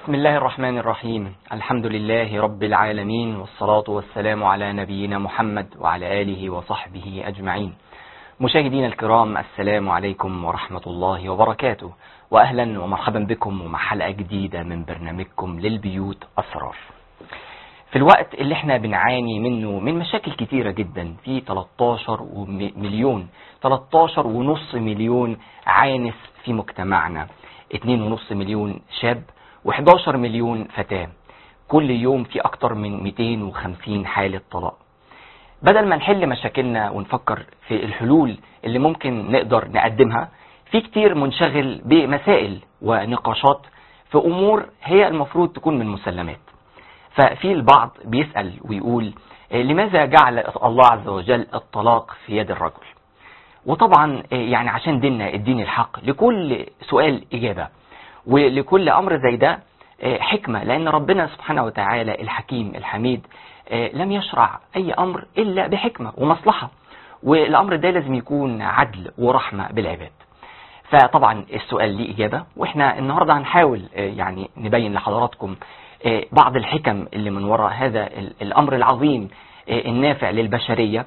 بسم الله الرحمن الرحيم الحمد لله رب العالمين والصلاة والسلام على نبينا محمد وعلى آله وصحبه أجمعين مشاهدينا الكرام السلام عليكم ورحمة الله وبركاته وأهلا ومرحبا بكم ومع حلقة جديدة من برنامجكم للبيوت أسرار في الوقت اللي احنا بنعاني منه من مشاكل كتيرة جدا في 13 مليون 13 ونص مليون عانس في مجتمعنا 2.5 مليون شاب و11 مليون فتاة كل يوم في أكتر من 250 حالة طلاق بدل ما نحل مشاكلنا ونفكر في الحلول اللي ممكن نقدر نقدمها في كتير منشغل بمسائل ونقاشات في أمور هي المفروض تكون من مسلمات ففي البعض بيسأل ويقول لماذا جعل الله عز وجل الطلاق في يد الرجل وطبعا يعني عشان ديننا الدين الحق لكل سؤال إجابة ولكل أمر زي ده حكمة لأن ربنا سبحانه وتعالى الحكيم الحميد لم يشرع أي أمر إلا بحكمة ومصلحة والأمر ده لازم يكون عدل ورحمة بالعباد فطبعا السؤال ليه إجابة وإحنا النهاردة هنحاول يعني نبين لحضراتكم بعض الحكم اللي من وراء هذا الأمر العظيم النافع للبشرية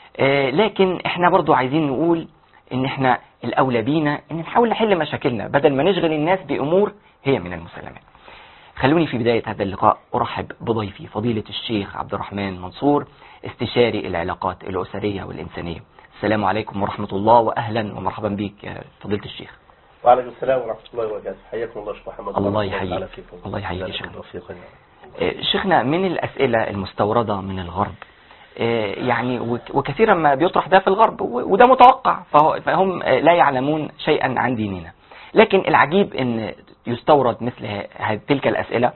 لكن احنا برضو عايزين نقول ان احنا الأولى بينا ان نحاول نحل مشاكلنا بدل ما نشغل الناس بأمور هي من المسلمات خلوني في بداية هذا اللقاء أرحب بضيفي فضيلة الشيخ عبد الرحمن منصور استشاري العلاقات الأسرية والإنسانية السلام عليكم ورحمة الله وأهلا ومرحبا بك يا فضيلة الشيخ وعليكم السلام ورحمة الله وبركاته حياكم الله شيخ محمد الله يحييك الله يحييك يا شيخ شيخنا من الأسئلة المستوردة من الغرب يعني وكثيرا ما بيطرح ده في الغرب وده متوقع فهم لا يعلمون شيئا عن ديننا لكن العجيب ان يستورد مثل تلك الأسئلة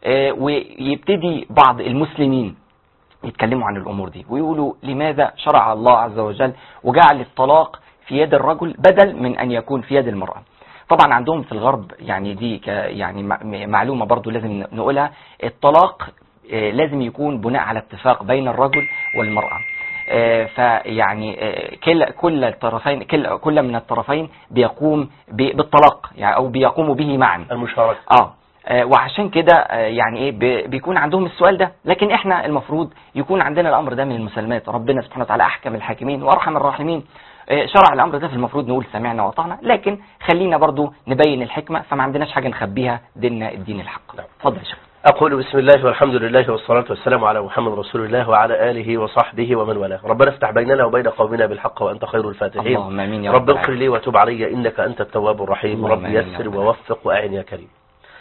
ويبتدي بعض المسلمين يتكلموا عن الأمور دي ويقولوا لماذا شرع الله عز وجل وجعل الطلاق في يد الرجل بدل من أن يكون في يد المرأة طبعا عندهم في الغرب يعني دي يعني معلومة برضو لازم نقولها الطلاق لازم يكون بناء على اتفاق بين الرجل والمرأة فيعني كل كل الطرفين كل كل من الطرفين بيقوم بالطلاق يعني او بيقوموا به معا المشاركة اه وعشان كده يعني ايه بيكون عندهم السؤال ده لكن احنا المفروض يكون عندنا الامر ده من المسلمات ربنا سبحانه وتعالى احكم الحاكمين وارحم الراحمين شرع الامر ده في المفروض نقول سمعنا وطعنا لكن خلينا برضو نبين الحكمة فما عندناش حاجة نخبيها ديننا الدين الحق اتفضل يا شيخ أقول بسم الله والحمد لله والصلاة والسلام على محمد رسول الله وعلى آله وصحبه ومن والاه ربنا افتح بيننا وبين قومنا بالحق وأنت خير الفاتحين اللهم امين يا رب اغفر لي وتب علي إنك أنت التواب الرحيم رب يسر ووفق وأعن يا كريم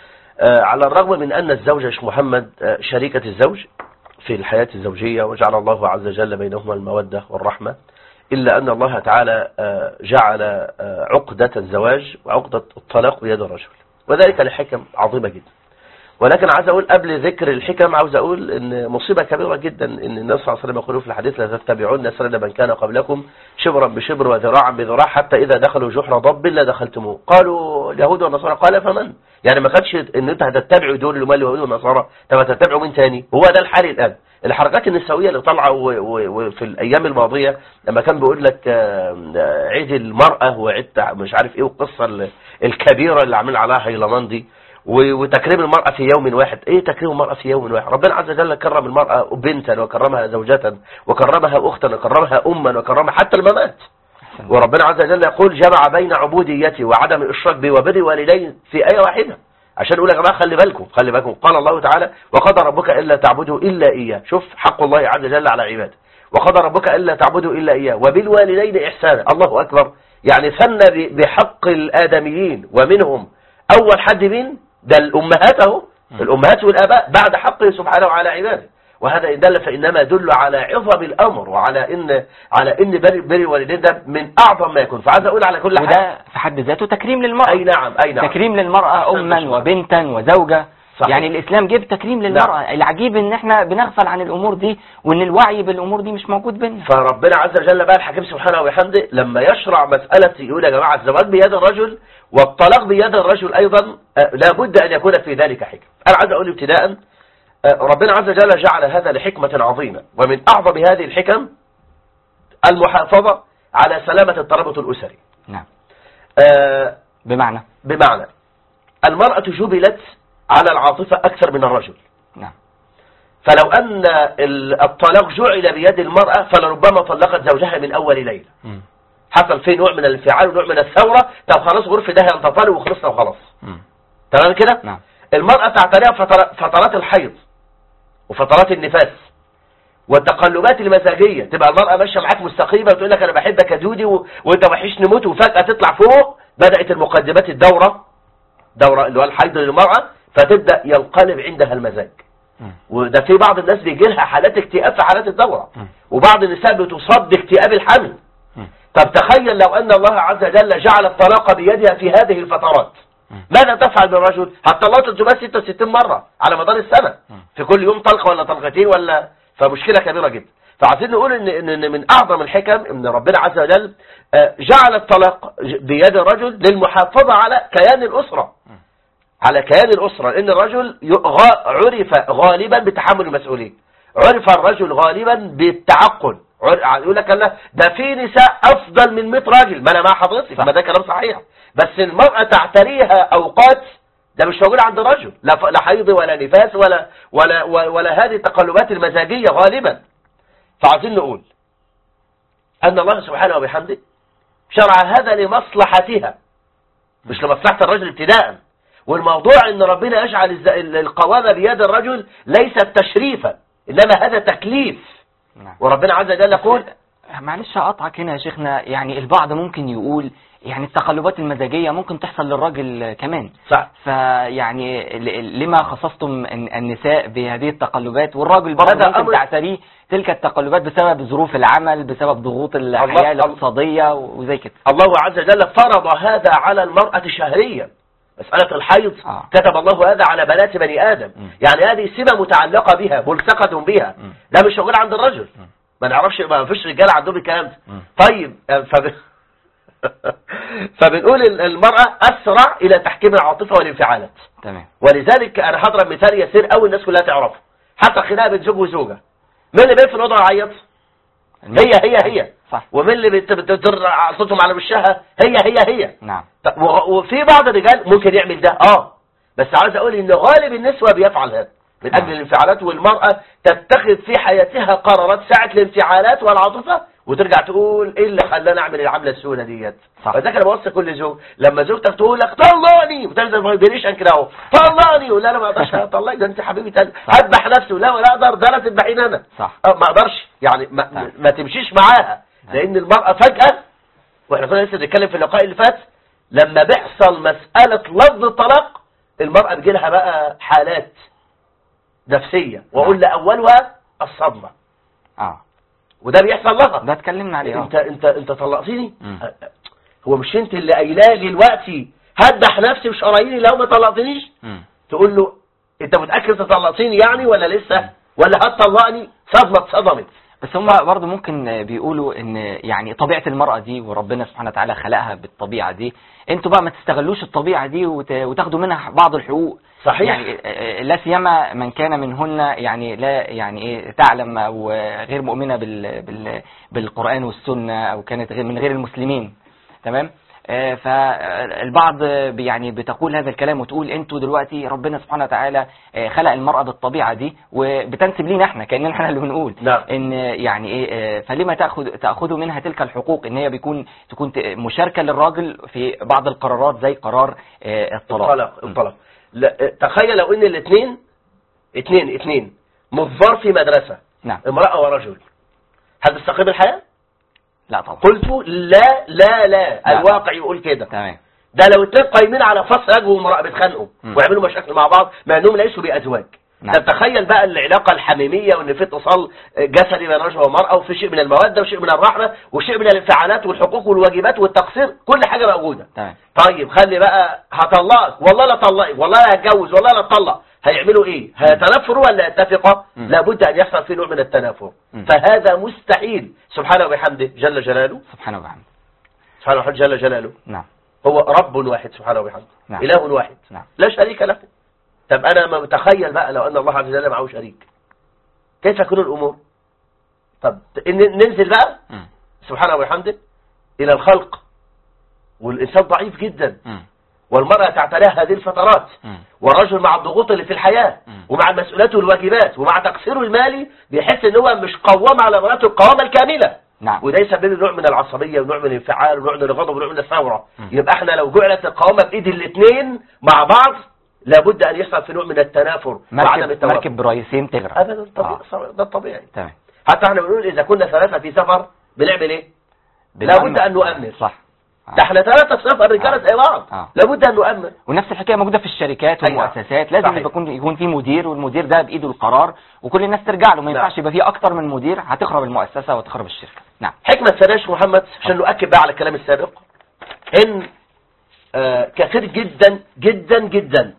آه على الرغم من أن الزوجة شيخ محمد آه شريكة الزوج في الحياة الزوجية وجعل الله عز وجل بينهما المودة والرحمة إلا أن الله تعالى آه جعل عقدة الزواج وعقدة الطلاق بيد الرجل وذلك لحكم عظيمة جدا ولكن عايز اقول قبل ذكر الحكم عاوز اقول ان مصيبه كبيره جدا ان النبي صلى الله عليه وسلم يقول في الحديث لا تتبعون سنن من كان قبلكم شبرا بشبر وذراعا بذراع حتى اذا دخلوا جحر ضب لا دخلتموه قالوا اليهود والنصارى قال فمن يعني ما كانش ان انت هتتبعوا دول اللي هم اليهود والنصارى طب هتتبعوا مين تاني هو ده الحال الان الحركات النسويه اللي طالعه وفي الايام الماضيه لما كان بيقول لك عيد المراه وعيد مش عارف ايه والقصه الكبيره اللي عاملين عليها هيلمان دي وتكريم المرأة في يوم واحد ايه تكريم المرأة في يوم واحد ربنا عز وجل كرم المرأة بنتا وكرمها زوجة وكرمها اختا وكرمها اما وكرمها حتى الممات وربنا عز وجل يقول جمع بين عبوديتي وعدم الاشراك بي وبر والدي في ايه واحدة عشان يقول يا جماعه خلي بالكم خلي بالكم قال الله تعالى وقضى ربك الا تعبدوا الا اياه شوف حق الله عز وجل على عباده وقضى ربك الا تعبدوا الا اياه وبالوالدين احسانا الله اكبر يعني ثنى بحق الادميين ومنهم اول حد مين ده الأمهات اهو الأمهات والآباء بعد حقه سبحانه على عباده وهذا إن دل فإنما يدل على عظم الأمر وعلى إن على إن بر بر الوالدين ده من أعظم ما يكون فعايز أقول على كل حاجة وده في حد ذاته تكريم للمرأة أي نعم أي نعم تكريم للمرأة أما وبنتا وزوجة صحيح. يعني الإسلام جاب تكريم للمرأة نعم. العجيب إن إحنا بنغفل عن الأمور دي وإن الوعي بالأمور دي مش موجود بينا فربنا عز وجل بقى الحكيم سبحانه وبحمده لما يشرع مسألة يقول يا جماعة الزواج بيد الرجل والطلاق بيد الرجل أيضا آه، لابد أن يكون في ذلك حكم أنا عايز أقول ابتداء آه، ربنا عز وجل جعل هذا لحكمة عظيمة ومن أعظم هذه الحكم المحافظة على سلامة الترابط نعم آه، بمعنى بمعنى المرأة جبلت على العاطفة أكثر من الرجل نعم فلو أن ال- الطلاق جعل بيد المرأة فلربما طلقت زوجها من أول ليلة مم. حصل فيه نوع من الانفعال ونوع من الثورة طب خلاص غرفة ده انتطال وخلصنا وخلاص مم. تمام كده نعم المرأة تعتريها فتر- فترات الحيض وفترات النفاس والتقلبات المزاجية تبقى المرأة ماشية معاك مستقيمة وتقول لك أنا بحبك يا دودي و... وأنت وحشني موت وفجأة تطلع فوق بدأت المقدمات الدورة دورة اللي هو الحيض للمرأة فتبدأ ينقلب عندها المزاج مم. وده في بعض الناس بيجي لها حالات اكتئاب في حالات الدورة مم. وبعض النساء بتصاب باكتئاب الحمل مم. طب تخيل لو أن الله عز وجل جعل الطلاق بيدها في هذه الفترات مم. ماذا تفعل بالرجل هتطلقه 366 مرة على مدار السنة مم. في كل يوم طلقة ولا طلقتين ولا فمشكلة كبيرة جدا فعايزين نقول ان ان إن من اعظم الحكم ان ربنا عز وجل آه، جعل الطلاق ج- بيد الرجل للمحافظة على كيان الأسرة على كيان الأسرة لأن الرجل ي- غا- عرف غالبا بتحمل المسؤولية عرف الرجل غالبا بالتعقل عر- يقول لك لا ده في نساء أفضل من 100 راجل ما أنا مع حضرتك صح. ما ده كلام صحيح بس المرأة تعتريها أوقات ده مش موجود عند الرجل لا ف- لا حيض ولا نفاس ولا ولا ولا, ولا هذه التقلبات المزاجية غالبا فعايزين نقول أن الله سبحانه وبحمده شرع هذا لمصلحتها مش لمصلحة الرجل ابتداء والموضوع ان ربنا يجعل الز- ال- القوامة بيد الرجل ليست تشريفا انما هذا تكليف نعم وربنا عز وجل يقول معلش اقطعك هنا يا شيخنا يعني البعض ممكن يقول يعني التقلبات المزاجية ممكن تحصل للراجل كمان صح فيعني ل- لما خصصتم الن- النساء بهذه التقلبات والراجل برضه هذا ممكن أمر- تعتريه تلك التقلبات بسبب ظروف العمل بسبب ضغوط الحياة الله- الاقتصادية وزي كده الله عز وجل فرض هذا على المرأة شهريا مسألة الحيض آه. كتب الله هذا على بنات بني آدم م. يعني هذه سمة متعلقة بها ملصقة بها م. ده مش موجود عند الرجل م. ما نعرفش ما فيش رجال عندهم الكلام ده م. طيب آه، فب... فبنقول ال- المرأة أسرع إلى تحكيم العاطفة والانفعالات تمام ولذلك أنا هضرب مثال يسير قوي الناس كلها تعرفه حتى خناقة بين زوج وزوجة مين اللي بيقف في الأوضة يعيط هي هي هي صح ومين اللي بت- بتدر صوتهم على وشها هي هي هي نعم طب و- وفي بعض الرجال ممكن يعمل ده اه بس عاوز اقول ان غالب النسوة بيفعل هذا من اجل نعم. الانفعالات والمرأة تتخذ في حياتها قرارات ساعة الانفعالات والعاطفة وترجع تقول ايه اللي خلاني اعمل العملة السوداء ديت صح. فذاك انا بوصي كل زوج لما زوجتك تقول لك طلقني وتنزل فايبريشن كده اهو طلقني يقول لا انا ما اقدرش اطلقك ده انت حبيبي تاني صح. اذبح نفسي لا ولا اقدر ده انا تذبحيني انا صح اه ما اقدرش يعني ما, نعم. ما تمشيش معاها لان المرأة فجأة واحنا كنا لسه بنتكلم في اللقاء اللي فات لما بيحصل مسألة لفظ الطلاق المرأة بيجي لها بقى حالات نفسية واقول اولها الصدمة اه وده بيحصل لها ده اتكلمنا عليه انت اه انت انت طلقتني مم. هو مش انت اللي قايله لي دلوقتي هدح نفسي مش قرايني لو ما طلقتنيش مم. تقول له انت متاكد انت طلقتني يعني ولا لسه ولا هتطلقني صدمه اتصدمت بس هم برضه ممكن بيقولوا ان يعني طبيعة المرأة دي وربنا سبحانه وتعالى خلقها بالطبيعة دي انتوا بقى ما تستغلوش الطبيعة دي وت- وتاخدوا منها بعض الحقوق صحيح. يعني آه، لا سيما من كان منهن يعني لا يعني ايه تعلم او غير مؤمنة بال بال بالقرآن والسنة او كانت غير من غير المسلمين تمام آه، فالبعض بي- يعني بتقول هذا الكلام وتقول انتوا دلوقتي ربنا سبحانه وتعالى آه، خلق المرأة بالطبيعة دي وبتنسب لينا احنا كأننا احنا اللي بنقول نعم. ان يعني ايه آه، فلما تاخذ تاخذوا منها تلك الحقوق ان هي بيكون تكون ت- مشاركه للراجل في بعض القرارات زي قرار آه، الطلاق الطلاق الطلاق لا اه، تخيل لو ان الاثنين اثنين اثنين مضار في مدرسة نعم امرأة ورجل هل تستقيم الحياة لا طبعا قلت لا لا لا لا. الواقع يقول كده تمام ده لو اتنين قايمين على فصل رجل وامرأة بيتخانقوا مم. ويعملوا مشاكل مع بعض مع انهم ليسوا بأزواج نعم. طب تخيل بقى العلاقة الحميمية وان في اتصال جسدي بين رجل ومرأة وفي شيء من المودة وشيء من الرحمة وشيء من الانفعالات والحقوق والواجبات والتقصير كل حاجة موجودة تمام طيب خلي بقى هطلقك والله لا طلقك والله لا هتجوز والله لا اطلق هيعملوا ايه هيتنافروا ولا يتفقوا مم. لابد ان يحصل في نوع من التنافر مم. فهذا مستحيل سبحانه وبحمده جل جلاله سبحانه وبحمده سبحانه وبحمده جل جلاله نعم هو رب واحد سبحانه وبحمده نعم. إله واحد نعم لا شريك له طب أنا ما متخيل بقى لو أن الله عز وجل معه شريك كيف تكون الأمور طب ن- ننزل بقى مم. سبحانه وبحمده إلى الخلق والإنسان ضعيف جدا مم. والمرأة تعتريها هذه الفترات مم. والرجل مع الضغوط اللي في الحياة مم. ومع المسؤوليات والواجبات ومع تقصيره المالي بيحس ان هو مش قوام على مراته القوامة الكاملة نعم وده يسبب له نوع من العصبية ونوع من الانفعال ونوع من الغضب ونوع من الثورة مم. يبقى احنا لو جعلت القوامة بإيد الاثنين مع بعض لابد ان يحصل في نوع من التنافر وعدم مركب التوافق مركب برئيسين تغرق ابدا طبيعي آه. ده الطبيعي تمام حتى احنا بنقول اذا كنا ثلاثة في سفر بنعمل ايه لابد أن نؤمن. صح آه. ده احنا ثلاثة في سفر رجالة آه. زي بعض آه. لابد ان نؤمن ونفس الحكايه موجوده في الشركات أيوة. والمؤسسات لازم صحيح. يبقى يكون يكون في مدير والمدير ده بايده القرار وكل الناس ترجع له ما نعم. ينفعش يبقى في اكتر من مدير هتخرب المؤسسه وتخرب الشركه نعم حكمة ثانية يا شيخ محمد عشان نؤكد بقى على الكلام السابق ان آه، كثير جدا جدا جدا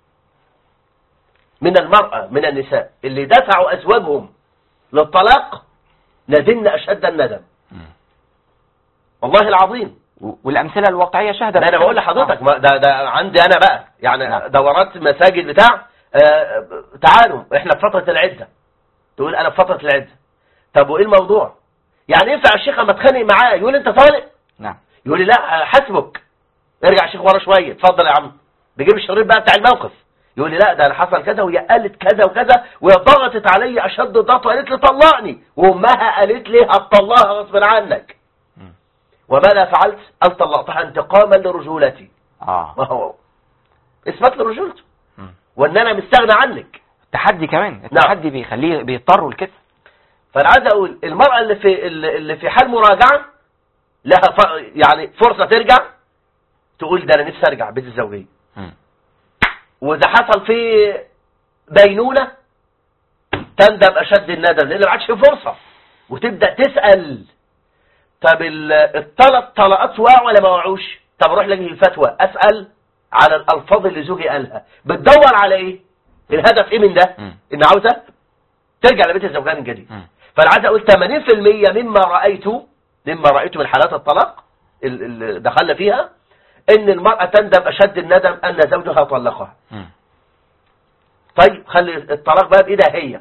من المرأة من النساء اللي دفعوا أزواجهم للطلاق ندمن أشد الندم مم. والله العظيم و- والامثله الواقعيه شاهده ده انا بقول لحضرتك ما ده ده عندي انا بقى يعني نعم. دورات مساجد بتاع آه، تعالوا احنا في فترة العدة تقول انا في فترة العدة طب وايه الموضوع يعني ينفع الشيخ اما اتخانق معاه يقول انت طالق نعم يقول لي لا حاسبك ارجع يا شيخ ورا شويه اتفضل يا عم بيجيب الشريط بقى بتاع الموقف يقول لي لا ده انا حصل كذا وهي قالت كذا وكذا وهي ضغطت علي اشد ضغط وقالت لي طلقني وامها قالت لي هتطلقها غصب عنك مم. وماذا فعلت؟ قال طلقتها انتقاما لرجولتي اه ما هو اثبات لرجولته مم. وان انا مستغنى عنك التحدي كمان التحدي بيخليه بيضطروا لكده فانا عايز اقول المراه اللي في اللي في حال مراجعه لها ف... يعني فرصه ترجع تقول ده انا نفسي ارجع بيت الزوجيه مم. واذا حصل في بينونة تندم اشد الندم لان ما عادش في فرصة وتبدأ تسأل طب ال- الثلاث طلقات وقعوا ولا ما وقعوش طب اروح لجنة الفتوى اسأل على الالفاظ اللي زوجي قالها بتدور على ايه الهدف ايه من ده مم. ان عاوزة ترجع لبيت الزوجية من جديد مم. فانا عايز اقول 80% مما رايته مما رايته من حالات الطلاق ال- اللي دخلنا فيها ان المرأة تندم اشد الندم ان زوجها طلقها مم. طيب خلي الطلاق بقى بايدها هي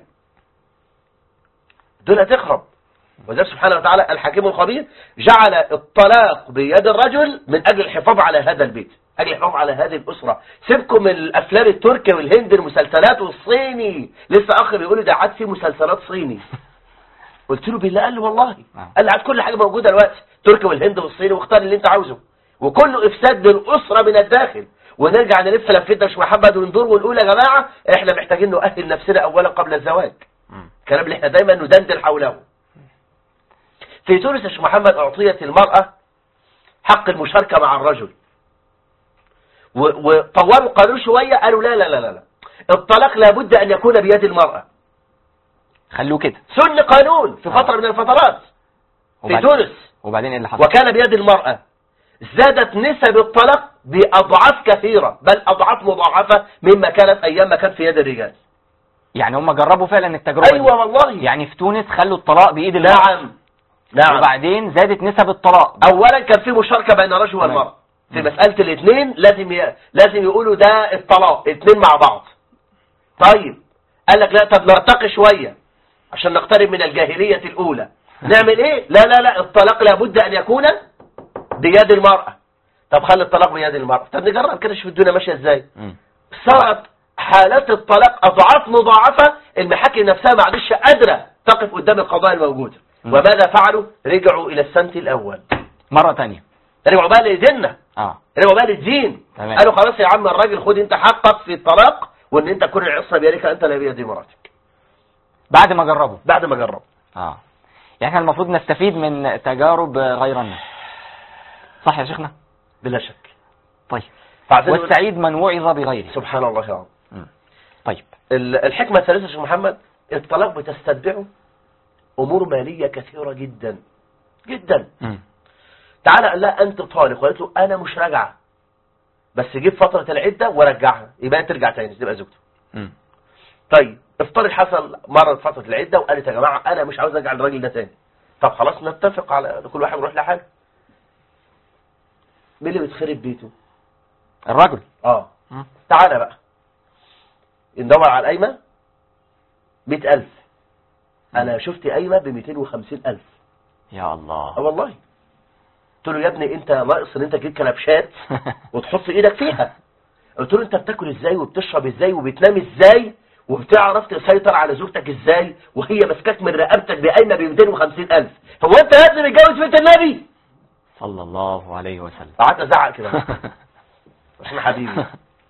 دول تخرب وذلك سبحانه وتعالى الحكيم الخبير جعل الطلاق بيد الرجل من اجل الحفاظ على هذا البيت اجل الحفاظ على هذه الاسره سيبكم من الافلام التركي والهند المسلسلات والصيني لسه اخ بيقول لي ده عاد في مسلسلات صيني قلت له بالله قال لي والله نعم. قال لي عاد كل حاجه موجوده دلوقتي تركي والهند والصيني واختار اللي انت عاوزه وكله افساد للاسره من الداخل ونرجع نلف لفتنا مش محمد وندور ونقول يا جماعه احنا محتاجين نؤهل نفسنا اولا قبل الزواج مم. الكلام اللي احنا دايما ندندن حوله في تونس يا شيخ محمد اعطيت المراه حق المشاركه مع الرجل و- وطوروا قانون شويه قالوا لا لا لا لا لا الطلاق لابد ان يكون بيد المراه خلوه كده سن قانون في آه. فتره من الفترات في وبعدين- تونس وبعدين ايه اللي حصل وكان بيد المرأة زادت نسب الطلاق بأضعاف كثيرة بل أضعاف مضاعفة مما كانت أيام ما كان في يد الرجال يعني هم جربوا فعلا التجربه أيوة دي. والله يعني في تونس خلوا الطلاق بايد المرأة نعم نعم وبعدين زادت نسب الطلاق أولا كان في مشاركة بين الرجل والمرأة في مم. مسألة الاثنين لازم ي... لازم يقولوا ده الطلاق اثنين مع بعض طيب قال لك لا طب نرتقي شوية عشان نقترب من الجاهلية الأولى نعمل ايه لا لا لا الطلاق لابد أن يكون بيد المرأة طب خلي الطلاق بيد المرأة طب نجرب كده شوف الدنيا ماشية ازاي مم. صارت حالات الطلاق أضعاف مضاعفة المحاكم نفسها ما عادش قادرة تقف قدام القضايا الموجودة مم. وماذا فعلوا رجعوا إلى السنت الأول مره تانية رجعوا بقى لديننا اه رجعوا بقى للدين تمام. قالوا خلاص يا عم الراجل خد انت حقك في الطلاق وان انت تكون العصمة بيدك انت لا بيد مراتك بعد ما جربوا بعد ما جرب اه يعني احنا المفروض نستفيد من تجارب غيرنا صح يا شيخنا بلا شك طيب فعشان والسعيد من وعظ بغيره سبحان الله يا عم مم. طيب ال- الحكمة الثالثة يا شيخ محمد الطلاق بتستتبعه أمور مالية كثيرة جدا جدا مم. تعالى قال لها أنت طالق وقالت له أنا مش راجعة بس جيب فترة العدة ورجعها يبقى ترجع تاني تبقى زوجته مم. طيب افترض حصل مرة فترة العدة وقالت يا جماعة أنا مش عاوز أرجع للراجل ده تاني طب خلاص نتفق على كل واحد يروح لحاله مين اللي بتخرب بيته؟ الرجل اه مم. تعالى بقى ندور على القايمة 100000 أنا شفت قايمة ب 250000 يا الله اه والله قلت له يا ابني انت ناقص ان انت تجيب كلبشات وتحط ايدك فيها قلت له انت بتاكل ازاي وبتشرب ازاي وبتنام ازاي وبتعرف تسيطر على زوجتك ازاي وهي ماسكاك من رقبتك بقايمه ب 250 الف هو انت لازم تتجوز بنت النبي صلى الله عليه وسلم قعدت ازعق كده عشان حبيبي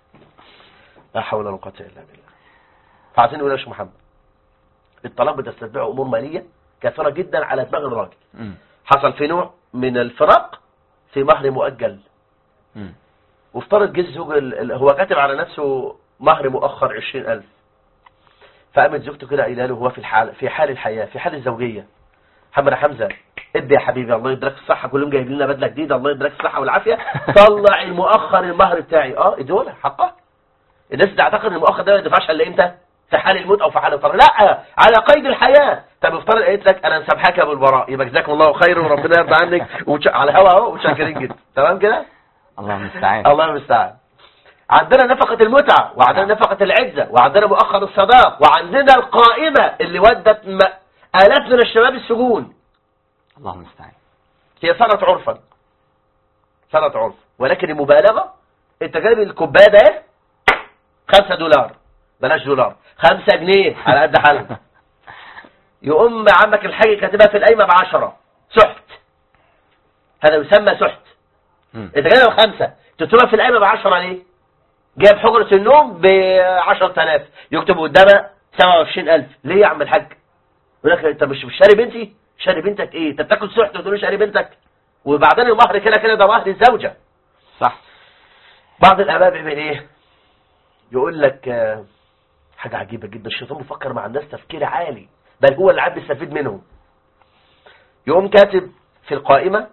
لا حول ولا قوه الا بالله فعايزين نقول يا شيخ محمد الطلاق بتستتبعه امور ماليه كثيره جدا على دماغ الراجل مم. حصل في نوع من الفراق في مهر مؤجل مم. وافترض جه الزوج ال- ال- هو كاتب على نفسه مهر مؤخر 20000 فقامت زوجته كده قايله له هو في الحال في حال الحياه في حال الزوجيه محمد يا حمزه ادي يا حبيبي الله يدرك الصحه كلهم جايبين لنا بدله جديده الله يدرك الصحه والعافيه طلع المؤخر المهر بتاعي اه اديه حقها الناس تعتقد ان المؤخر ده ما يدفعش الا امتى في حال الموت او في حال الطلاق لا على قيد الحياه طب افترض قالت لك انا مسامحاك يا ابو البراء يبقى جزاكم الله خير وربنا يرضى عنك وتش... على الهوا اهو وشاكرين جدا تمام كده الله المستعان الله المستعان عندنا نفقة المتعة وعندنا نفقة العزة وعندنا مؤخر الصداق وعندنا القائمة اللي ودت م... آلاف من الشباب السجون الله المستعان هي صارت عرفا صارت عرف ولكن المبالغة انت جايب الكوباية ده ايه؟ خمسة دولار بلاش دولار خمسة جنيه على قد حالها يقوم عمك الحاج كاتبها في القايمة بعشرة سحت هذا يسمى سحت مم. انت جايبها بخمسة تكتبها في القايمة بعشرة ليه؟ جايب حجرة النوم ب 10000 يكتب قدامها 27000 ليه يا عم الحاج؟ يقول لك انت مش مش شاري بنتي؟ شاري بنتك ايه؟ انت بتاكل سحت وتقول له شاري بنتك؟ وبعدين المهر كده كده ده مهر الزوجة صح بعض الاباء بيعمل ايه؟ يقول لك آه، حاجة عجيبة جدا الشيطان بيفكر مع الناس تفكير عالي بل هو اللي عاد بيستفيد منهم يقوم كاتب في القائمة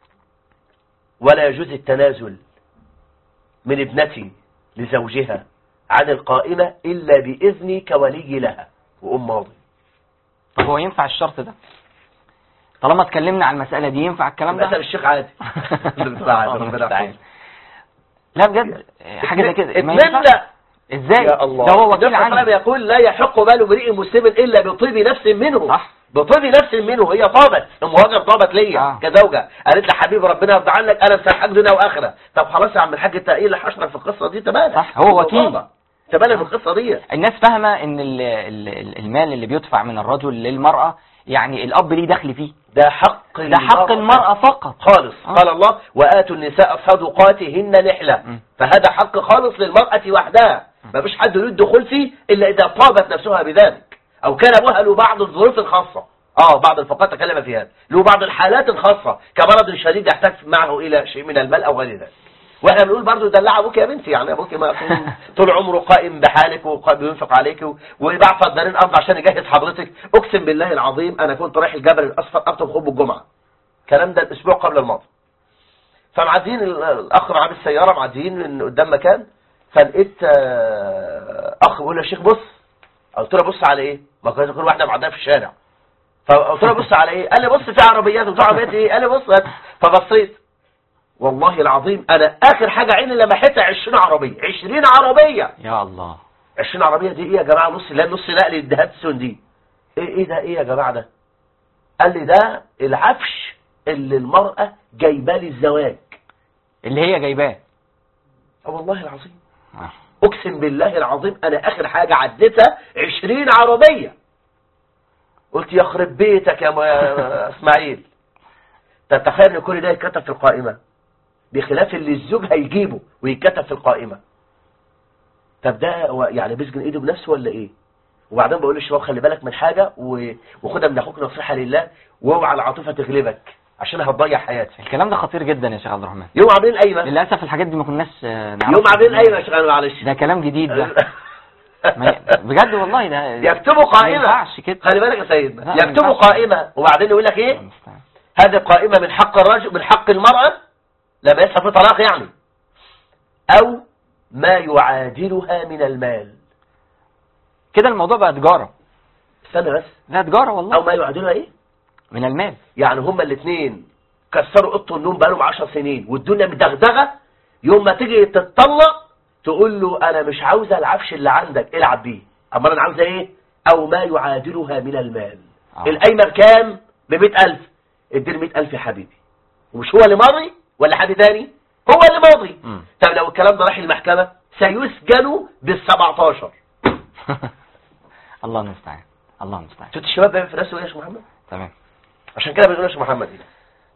ولا يجوز التنازل من ابنتي لزوجها عن القائمة إلا بإذني كولي لها وأم ماضي طب هو ينفع الشرط ده طالما اتكلمنا عن المسألة دي ينفع الكلام مثلا ده الشيخ عادي الله المستعان. لا بجد حاجة زي كده ما ينفعش. اتمنى ازاي يا الله ده هو وكيل النبي صلى الله عليه عني وسلم يقول لا يحق بال امرئ مسلم الا بطيب نفس منه صح. بطيب نفس منه هي طابت المهاجر طابت ليا آه. كزوجه قالت لي حبيبي ربنا يرضى عنك انا مسامحك دنيا واخره طب خلاص يا عم الحاج انت ايه اللي حشرك في القصه دي تمام صح، هو وكيل. تمام في القصه دي الناس فاهمة ان ال- ال- المال اللي بيدفع من الرجل للمرأة يعني الاب ليه دخل فيه ده حق ده حق المرأة فقط خالص آه. قال الله وآتوا النساء صدقاتهن نحلة م. فهذا حق خالص للمرأة وحدها ما فيش حد له الدخول فيه إلا إذا طابت نفسها بذلك أو كان أبوها له بعض الظروف الخاصة اه بعض الفقهاء تكلم في هذا له بعض الحالات الخاصة كمرض شديد يحتاج معه إلى شيء من المال أو غير ذلك واحنا بنقول برضه دلع ابوك يا بنتي يعني ابوك ما طول, طول عمره قائم بحالك وبينفق عليك و- وبعت فدارين ارض عشان يجهز حضرتك اقسم بالله العظيم انا كنت رايح الجبل الاصفر اخطب خطبه الجمعه الكلام ده الاسبوع قبل الماضي فمعديين ال- الاخ معاه بالسياره معديين من قدام مكان فلقيت آه، اخ بيقول لي يا شيخ بص قلت له بص على ايه؟ ما كنت كل واحده معديه في الشارع فقلت له بص على ايه؟ قال لي بص في عربيات قلت له عربيات ايه؟ قال لي بص هات. فبصيت والله العظيم انا اخر حاجه عيني لمحتها 20 عربيه 20 عربيه يا الله 20 عربيه دي ايه يا جماعه نص لا نص نقل الدهاتسون دي ايه ايه ده ايه يا جماعه ده قال لي ده العفش اللي المراه جايباه للزواج اللي هي جايباه اه والله العظيم آه. اقسم بالله العظيم انا اخر حاجه عديتها 20 عربيه قلت يخرب بيتك يا م- يا اسماعيل تتخيل ان كل ده يتكتب في القائمه بخلاف اللي الزوج هيجيبه ويتكتب في القائمه طب ده هو يعني بيسجن ايده بنفسه ولا ايه وبعدين بقول للشباب خلي بالك من حاجه و- وخدها من اخوك نصيحه لله واوعى العاطفه تغلبك عشان هتضيع حياتك الكلام ده خطير جدا يا شيخ عبد الرحمن يوم عاملين قايمه للاسف الحاجات دي ما كناش آه، نعرفها يوم عاملين قايمه يا شيخ أنا معلش ده كلام جديد ده ما ي- بجد والله ده يكتبوا ما قائمة ينفعش كده خلي بالك يا سيدنا لا، ما يكتبوا ينفعش. قائمة وبعدين يقول لك ايه المستعان. هذه قائمة من حق الرجل من حق المرأة لما يحصل في طلاق يعني او ما يعادلها من المال كده الموضوع بقى تجارة استنى بس لا تجارة او والله ما يعادلها ايه من المال يعني هما الاثنين كسروا اوضه النوم بقالهم 10 سنين والدنيا مدغدغه يوم ما تيجي تتطلق تقول له انا مش عاوزه العفش اللي عندك العب بيه اما انا عاوزه ايه او ما يعادلها من المال آه. القايمه بكام ب 100000 اديني 100000 يا حبيبي ومش هو اللي ماضي ولا حد تاني هو اللي ماضي مم. طب لو الكلام ده راح المحكمة سيسجن بال 17 الله المستعان الله المستعان شفت الشباب بيعمل في نفسه ايه يا شيخ محمد تمام عشان كده بنقول يا شيخ محمد إيه؟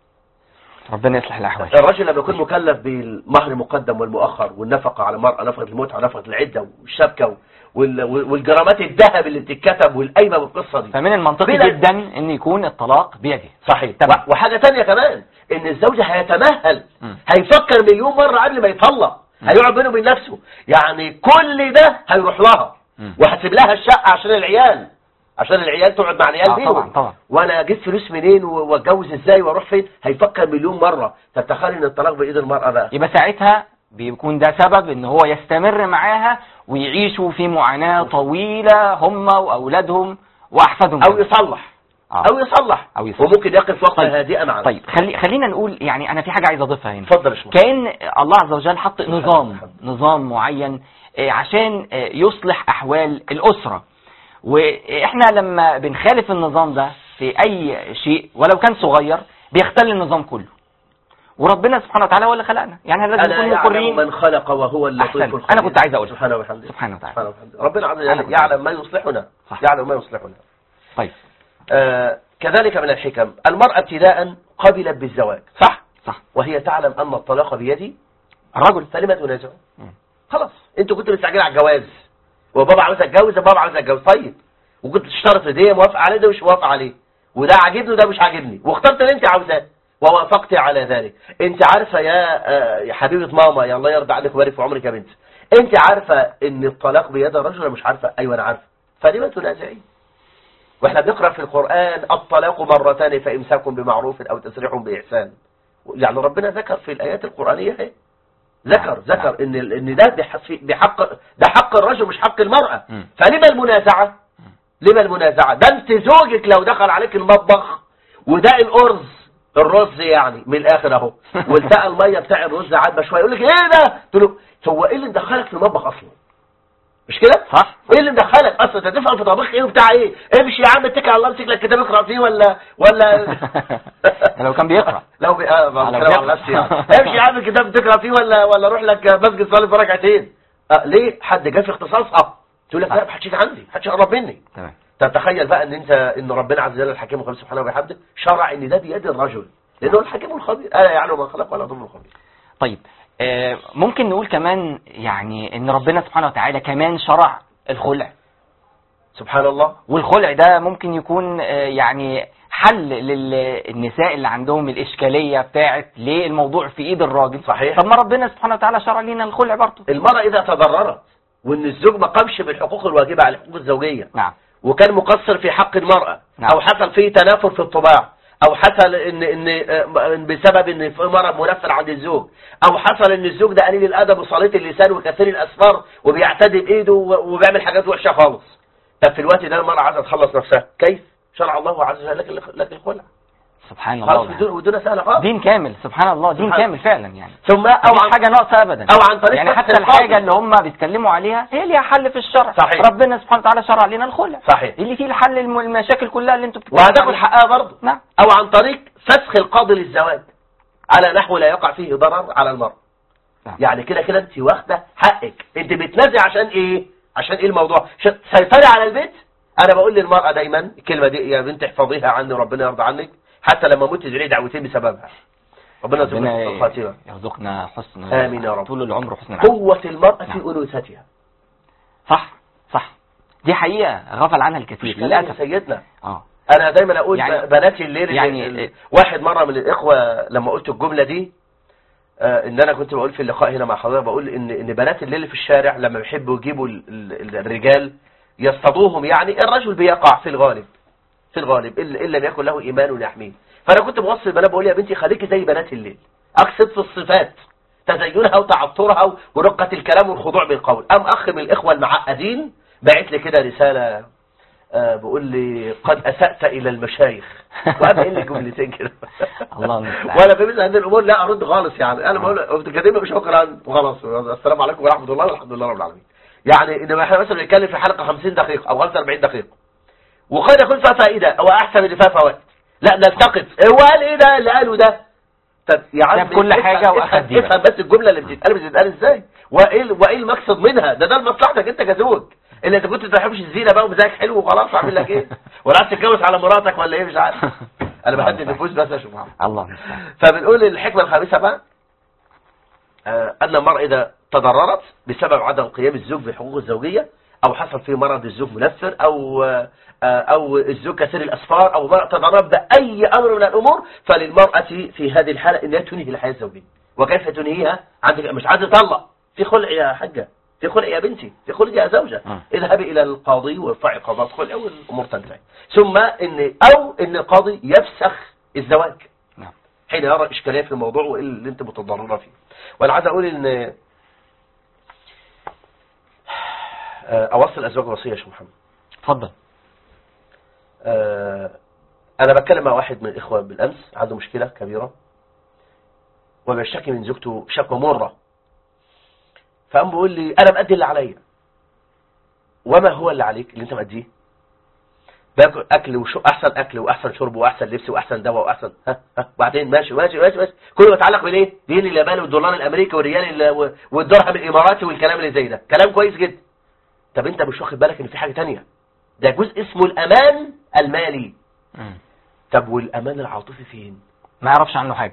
ربنا يصلح الاحوال الرجل لما يكون مكلف بالمهر المقدم والمؤخر والنفقة على المرأة نفقة المتعة ونفقة العدة والشبكة وال- والجرامات الذهب اللي بتتكتب والقايمة والقصة دي فمن المنطقي بلا- جدا ان يكون الطلاق بيده صحيح تمام. و- وحاجة تانية كمان ان الزوج هيتمهل مم. هيفكر مليون مرة قبل ما يطلق مم. هيقعد بينه وبين نفسه يعني كل ده هيروح لها مم. وهتسيب لها الشقة عشان العيال عشان العيال تقعد مع العيال آه، بيهم طبعا، طبعا. وانا اجيب فلوس منين و- واتجوز ازاي واروح فين هيفكر مليون مرة طب تخيل ان الطلاق بايد المرأة بقى يبقى ساعتها بيكون ده سبب ان هو يستمر معاها ويعيشوا في معاناة طويلة هم واولادهم واحفادهم او كمان. يصلح آه. او يصلح أو يصلح. وممكن يقف وقفة طيب. هادئة معنا طيب خلي خلينا نقول يعني انا في حاجة عايز اضيفها هنا اتفضل يا شيخ كأن الله عز وجل حط نظام الحمد. نظام معين آه، عشان آه، يصلح أحوال الأسرة وإحنا لما بنخالف النظام ده في أي شيء ولو كان صغير بيختل النظام كله وربنا سبحانه وتعالى هو اللي خلقنا يعني احنا لازم ألا نكون يعلم مقرين من خلق وهو اللطيف أحسنت. الخبير أنا كنت عايز أقول. سبحانه وبحمده سبحانه وتعالى سبحانه وبحمده ربنا عز أنا وجل كنت يعلم ما يصلحنا صح. يعلم ما يصلحنا طيب آه كذلك من الحكم المرأة ابتداء قبلت بالزواج صح صح وهي تعلم أن الطلاق بيدي الرجل فلما تنازع مم. خلاص انتوا كنتوا مستعجلين على الجواز وبابا عاوز اتجوز وبابا عاوز اتجوز طيب وكنت تشترط دي موافق عليه ده مش موافق عليه وده عاجبني وده مش عاجبني واخترت اللي انت عاوزاه ووافقت على ذلك انت عارفه يا آه، يا حبيبه ماما يا الله يرضى عنك ويبارك في عمرك يا بنت انت عارفه ان الطلاق بيد الرجل ولا مش عارفه ايوه انا عارفه فلما تنازعين واحنا بنقرا في القران الطلاق مرتان فامساك بمعروف او تسريح باحسان يعني ربنا ذكر في الايات القرانيه اهي ذكر نعم. ذكر ان ال- ان ده بح- بحق ده حق الرجل مش حق المراه مم. فلما المنازعه لما المنازعه ده انت زوجك لو دخل عليك المطبخ وده الارز الرز يعني من الاخر اهو والتقى الميه بتاع الرز عدى شويه يقول لك ايه ده قلت له هو ايه اللي مدخلك في المطبخ اصلا مش كده صح ايه اللي مدخلك اصلا انت تفهم في طبخ ايه وبتاع ايه امشي يا عم اتكل على الله امسك لك كتاب اقرا فيه ولا ولا لو كان بيقرأ لو بي... آه لو بتكلم على بيقرأ. نفسي يعني امشي يا عم الكتاب تقرا فيه ولا ولا روح لك مسجد صلي في ركعتين آه ليه حد جه في اختصاصها تقول لك لا ما حدش يجي عندي ما حدش يقرب مني تمام تتخيل بقى ان انت ان ربنا عز وجل الحكيم الخبير سبحانه وبحمده شرع ان ده بيد الرجل لانه الحكيم الخبير الا يعلم ما خلق ولا يضر الخبير طيب آه، ممكن نقول كمان يعني ان ربنا سبحانه وتعالى كمان شرع الخلع سبحان الله والخلع ده ممكن يكون آه، يعني حل للنساء اللي عندهم الإشكالية بتاعت ليه الموضوع في إيد الراجل صحيح. طب ما ربنا سبحانه وتعالى شرع لنا الخلع برضه المرأة إذا تضررت وإن الزوج ما قامش بالحقوق الواجبة على الحقوق الزوجية نعم وكان مقصر في حق المرأة نعم. أو حصل فيه تنافر في الطباع أو حصل إن إن آه، بسبب إن في مرض منفر عند الزوج أو حصل إن الزوج ده قليل الأدب وصليت اللسان وكثير الأسفار وبيعتدي بإيده و- وبيعمل حاجات وحشة خالص طب في الوقت ده المرأة عايزة تخلص نفسها كيف؟ شرع الله عز وجل لك لك الخلع سبحان خلاص الله بدون ودون سهلة خالص دين كامل سبحان الله دين سبحان- كامل فعلا يعني ثم أو مفيش عن حاجة ناقصة أبدا أو عن طريق يعني فتح حتى القاضي. الحاجة اللي هم بيتكلموا عليها هي ليها حل في الشرع صحيح. ربنا سبحانه وتعالى شرع لنا الخلع صحيح اللي فيه الحل الم- المشاكل كلها اللي انتوا بتتكلموا وهتاخد عليها. حقها برضه نعم أو عن طريق فسخ القاضي للزواج على نحو لا يقع فيه ضرر على المرأة نعم. يعني كده كده انت واخده حقك انت بتنازع عشان ايه عشان ايه الموضوع عشان تسيطري على البيت انا بقول للمرأة دايما الكلمة دي يا بنت احفظيها عني وربنا يرضى عنك حتى لما موت تدعي دعوتين بسببها ربنا يرزقك ربنا الخاتمة يرزقنا حسن آمين يا رب. طول العمر حسن العمل قوة المرأة في نعم. أنوثتها صح صح دي حقيقة غفل عنها الكثير مش كلام للأسف سيدنا اه انا دايما اقول يعني- يعني بنات الليل يعني- يعني واحد مره من الاخوه لما قلت الجمله دي آه، ان انا كنت بقول في اللقاء هنا مع حضرتك بقول ان ان بنات الليل في الشارع لما بيحبوا يجيبوا ال- ال- الرجال يصطادوهم يعني الرجل بيقع في الغالب في الغالب الا إن لم يكن له ايمان يحميه فانا كنت بوصي البنات بقول يا بنتي خليكي زي بنات الليل اقصد في الصفات تزينها وتعطرها ورقه الكلام والخضوع بالقول ام اخ من الاخوه المعقدين بعت لي كده رساله آه، بيقول لي قد اسات الى المشايخ وانا قايل لي جملتين كده الله المستعان. وانا في مثل هذه الامور لا ارد خالص يعني انا بقول بتكلمني شكرا وخلاص السلام عليكم ورحمه الله والحمد لله رب العالمين يعني انما احنا مثلا بنتكلم في حلقه 50 دقيقه او 45 دقيقه وقد يكون فيها فائده او احسن اللي فيها فوائد لا نلتقط هو قال ايه ده اللي قاله ده طب يا عم ساب كل افهم- حاجة وأخد افهم, دي بس. افهم بس الجمله اللي بتتقال بتتقال ازاي وايه ال- وايه المقصد منها ده ده لمصلحتك انت كزوج اللي انت كنت ما تحبش الزينه بقى ومزاجك حلو وخلاص اعمل لك ايه ولا عايز تتجوز على مراتك ولا ايه مش عارف انا بهدي النفوس بس يا شيخ محمد الله المستعان فبنقول الحكمة الخامسة بقى آه، أن المرأة إذا تضررت بسبب عدم قيام الزوج بحقوق الزوجية أو حصل فيه مرض الزوج منفر أو آه، أو الزوج كثير الأسفار أو مرأة تضررت بأي أمر من الأمور فللمرأة في هذه الحالة أنها تنهي الحياة الزوجية وكيف تنهيها عندك مش عايزة تطلق في خلع يا حاجة في خلع يا بنتي في خلع يا زوجة مم. اذهبي إلى القاضي وارفعي قضاء خلع والأمور تنتهي ثم إن أو إن القاضي يفسخ الزواج نعم حين يرى إشكالية في الموضوع وإيه اللي أنت متضررة فيه وأنا عايز أقول إن آه، أوصل أزواج وصية يا شيخ محمد اتفضل آه، أنا بتكلم مع واحد من الإخوة بالأمس عنده مشكلة كبيرة وبيشتكي من زوجته شكوى مرة فقام بيقول لي أنا مأدي اللي عليا وما هو اللي عليك اللي أنت مأديه باكل اكل وشو احسن اكل واحسن شرب واحسن لبس واحسن دواء واحسن ها ها وبعدين ماشي ماشي ماشي ماشي كله يتعلق بالايه دين الياباني والدولار الامريكي والريال ال- والدرهم الاماراتي والكلام اللي زي ده كلام كويس جدا طب انت مش واخد بالك ان في حاجه تانية ده جزء اسمه الامان المالي مم. طب والامان العاطفي فين ما يعرفش عنه حاجة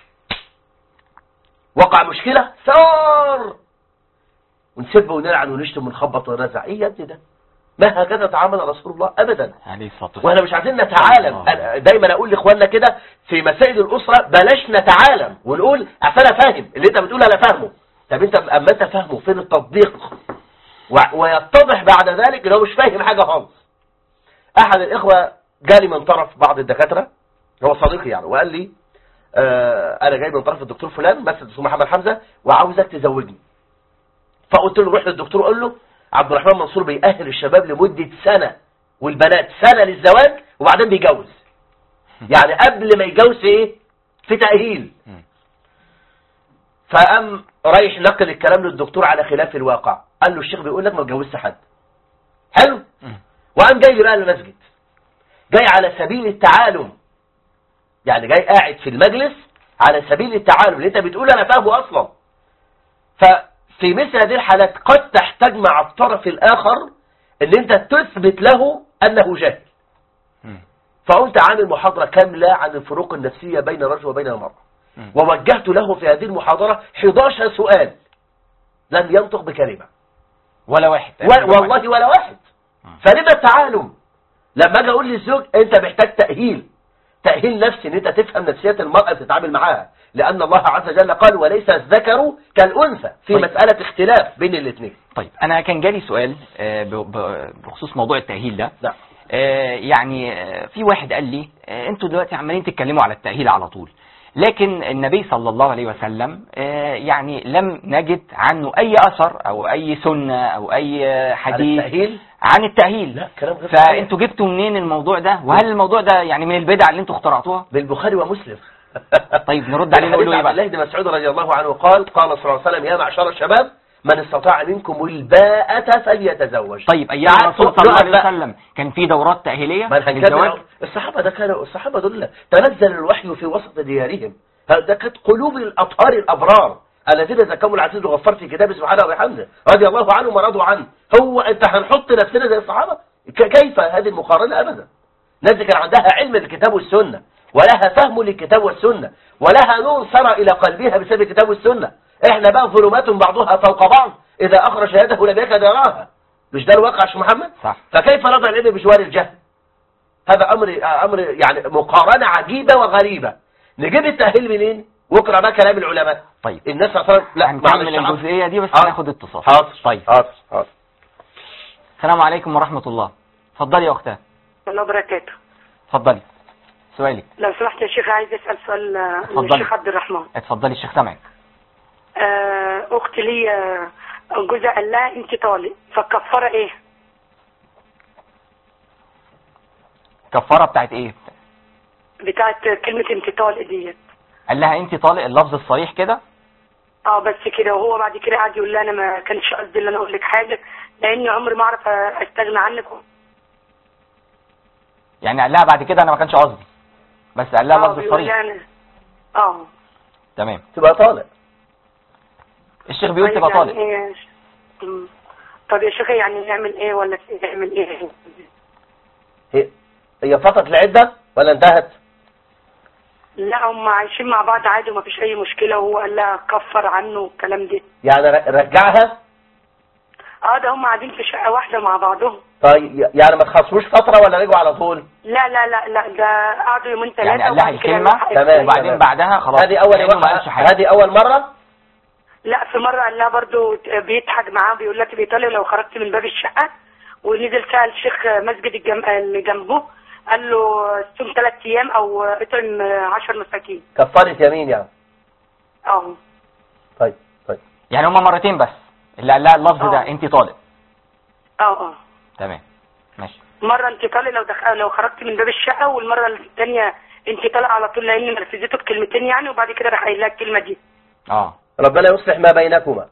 وقع مشكله ثار ونسب ونلعن ونشتم ونخبط ونرزع ايه يا ابني ده ما هكذا تعامل رسول الله ابدا عليه الصلاة والسلام واحنا مش عايزين نتعالم الله. أنا دايما اقول لاخواننا كده في مسائل الاسره بلاش نتعالم ونقول اصل انا فاهم اللي انت بتقول انا فاهمه طب انت اما انت فاهمه فين التطبيق و- ويتضح بعد ذلك ان هو مش فاهم حاجه خالص احد الاخوه جالي من طرف بعض الدكاتره هو صديقي يعني وقال لي آه انا جاي من طرف الدكتور فلان بس الدكتور محمد حمزه وعاوزك تزوجني فقلت له روح للدكتور قول له عبد الرحمن منصور بيأهل الشباب لمدة سنة والبنات سنة للزواج وبعدين بيجوز يعني قبل ما يجوز في ايه في تأهيل مم. فقام رايح نقل الكلام للدكتور على خلاف الواقع قال له الشيخ بيقول لك ما اتجوزت حد حلو مم. وقام جاي لي بقى المسجد جاي على سبيل التعالم يعني جاي قاعد في المجلس على سبيل التعالم اللي انت بتقول انا فاهمه اصلا ففي مثل هذه الحالات قد تحتاج مع الطرف الاخر ان انت تثبت له انه جاهل مم. فقمت عامل محاضرة كاملة عن الفروق النفسية بين الرجل وبين المرأة مم. ووجهت له في هذه المحاضرة 11 سؤال لم ينطق بكلمة ولا واحد و- والله ولا واحد مم. فلما التعالم لما اجي اقول للزوج انت محتاج تأهيل تأهيل نفسي ان انت تفهم نفسية المرأة تتعامل معاها لان الله عز وجل قال وليس الذكر كالانثى في طيب. مسألة اختلاف بين الاثنين طيب انا كان جالي سؤال آه، ب- ب- بخصوص موضوع التأهيل ده نعم آه، يعني آه، في واحد قال لي آه، انتوا دلوقتي عمالين تتكلموا على التأهيل على طول لكن النبي صلى الله عليه وسلم آه، يعني لم نجد عنه اي اثر او اي سنة او اي آه، على حديث التأهيل عن التأهيل لا كلام غير صحيح. فانتوا جبتوا منين الموضوع ده وهل الموضوع ده يعني من البدع اللي انتوا اخترعتوها بالبخاري ومسلم طيب نرد عليه نقول له ايه عبد بقى الله بن مسعود رضي الله عنه قال قال صلى الله عليه وسلم يا معشر الشباب من استطاع منكم الباءة فليتزوج طيب ايام تعال الرسول فوق صلى الله نقعد عليه بقى. وسلم كان في دورات تأهيلية ما هنكمل للزواج أهو. الصحابة ده كانوا الصحابة دول تنزل الوحي في وسط ديارهم ده كانت قلوب الأطهار الأبرار الذين ذكروا العزيز الغفار في كتابه سبحانه وبحمده رضي الله عنهم ورضوا عنه هو انت هنحط نفسنا زي الصحابة ك- كيف هذه المقارنة أبدا ناس كان عندها علم الكتاب والسنة ولها فهم للكتاب والسنة ولها نور سرى إلى قلبها بسبب الكتاب والسنة احنا بقى ظلمات بعضها فوق بعض إذا أخرج يده لم يكد يراها مش ده الواقع يا شيخ محمد صح فكيف نضع العلم بجوار الجهل هذا امر امر يعني مقارنه عجيبه وغريبه نجيب التاهيل منين واقرا بقى كلام العلماء طيب الناس اصلا لا هنكمل معلش، حاضر. الجزئية دي بس حاضر. هناخد اتصال حاضر طيب حاضر حاضر السلام عليكم ورحمة الله اتفضلي يا اختها الله وبركاته اتفضلي سؤالك لو سمحت يا شيخ عايز اسال سؤال آه، من اتفضلي. الشيخ عبد الرحمن اتفضلي الشيخ سامعك آه، اختي لي آه، جوزها قال لها انت طالق فالكفاره ايه كفارة بتاعت ايه بتاعت كلمه انت طالق ديت قال لها انت طالق اللفظ الصريح كده اه بس كده وهو بعد كده قعد يقول لي انا ما كانش قصدي ان انا اقول لك حاجه لاني عمري ما اعرف استغنى عنك يعني قال لها بعد كده انا ما كانش قصدي بس قال لها اه اللفظ بيقول لي الصريح انا اه تمام تبقى طالق الشيخ بيقول طيب تبقى يعني طالق إيه؟ مم. طب يا شيخ يعني نعمل ايه ولا نعمل ايه هي هي فترة العدة ولا انتهت لا هم عايشين مع بعض عادي وما فيش اي مشكله وهو قال لها كفر عنه والكلام ده يعني ر- رجعها اه ده هم قاعدين في شقه واحده مع بعضهم طيب يعني ما تخصموش فترة ولا رجعوا على طول لا لا لا لا ده قعدوا يومين ثلاثه يعني قال لها الكلمة تمام. وبعدين بعدها خلاص هذه أول كأنه ما قالش حاجة هذه أول مرة لا في مرة قال لها برضو بيضحك معاه بيقول لها تبقي طالع لو خرجت من باب الشقة ونزل سأل الشيخ مسجد الجم... اللي جنبه قال له صوم ثلاث أيام أو اطعم عشر مساكين كفارة يمين يعني اه طيب طيب يعني هما مرتين بس اللي قال لها اللفظ آه. ده انت طالق اه اه تمام ماشي مرة انت طالع لو دخ... لو خرجت من باب الشقة والمرة الثانية انت طالع على طول لأن نرفزته بكلمتين يعني وبعد كده راح قايل لها الكلمة دي اه ربنا يصلح ما بينكما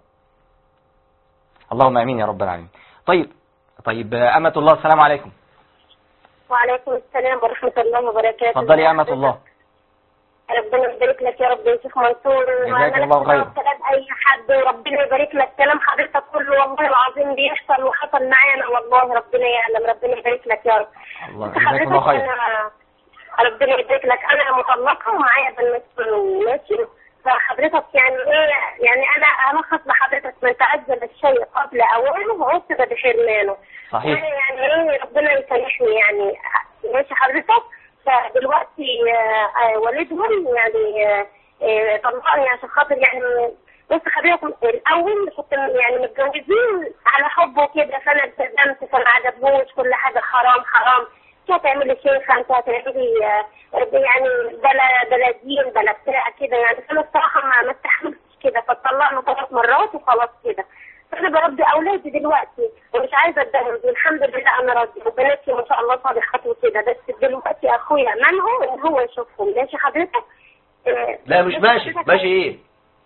اللهم امين يا رب العالمين طيب طيب آه، أمة الله السلام عليكم وعليكم السلام ورحمة الله وبركاته اتفضلي يا أمة الله ربنا يبارك لك يا رب يا شيخ منصور جزاك الله خير. كلام أي حد وربنا يبارك لك كلام حضرتك كله والله العظيم بيحصل وحصل معايا أنا والله ربنا يعلم ربنا يبارك لك يا رب الله بس جزاك الله حضرتك خير أنا ربنا يبارك لك أنا مطلقة ومعايا بنت ماشي فحضرتك يعني ايه يعني انا الخص لحضرتك من تعجل الشيء قبل اوانه وعوقب بحرمانه صحيح أنا يعني ايه ربنا يسامحني يعني ماشي حضرتك فدلوقتي آه، آه، والدهم يعني آه، آه، طلقني عشان خاطر يعني بس حضرتك الاول كنت يعني متجوزين على حب وكده فانا التزمت فما عجبهوش كل حاجه حرام حرام انت هتعملي شيخه انت هتعملي آه، يعني بلا بلا دين بلا بتاع كده يعني فانا الصراحه ما ما استحملتش كده فطلقنا ثلاث مرات وخلاص كده انا بربي اولادي دلوقتي ومش عايزه اتجوز والحمد لله انا راضيه وبناتي ما شاء الله صالحات وكده بس دلوقتي اخويا منعه ان هو يشوفهم ماشي حضرتك آه، لا مش بص ماشي حضرتك- ماشي ايه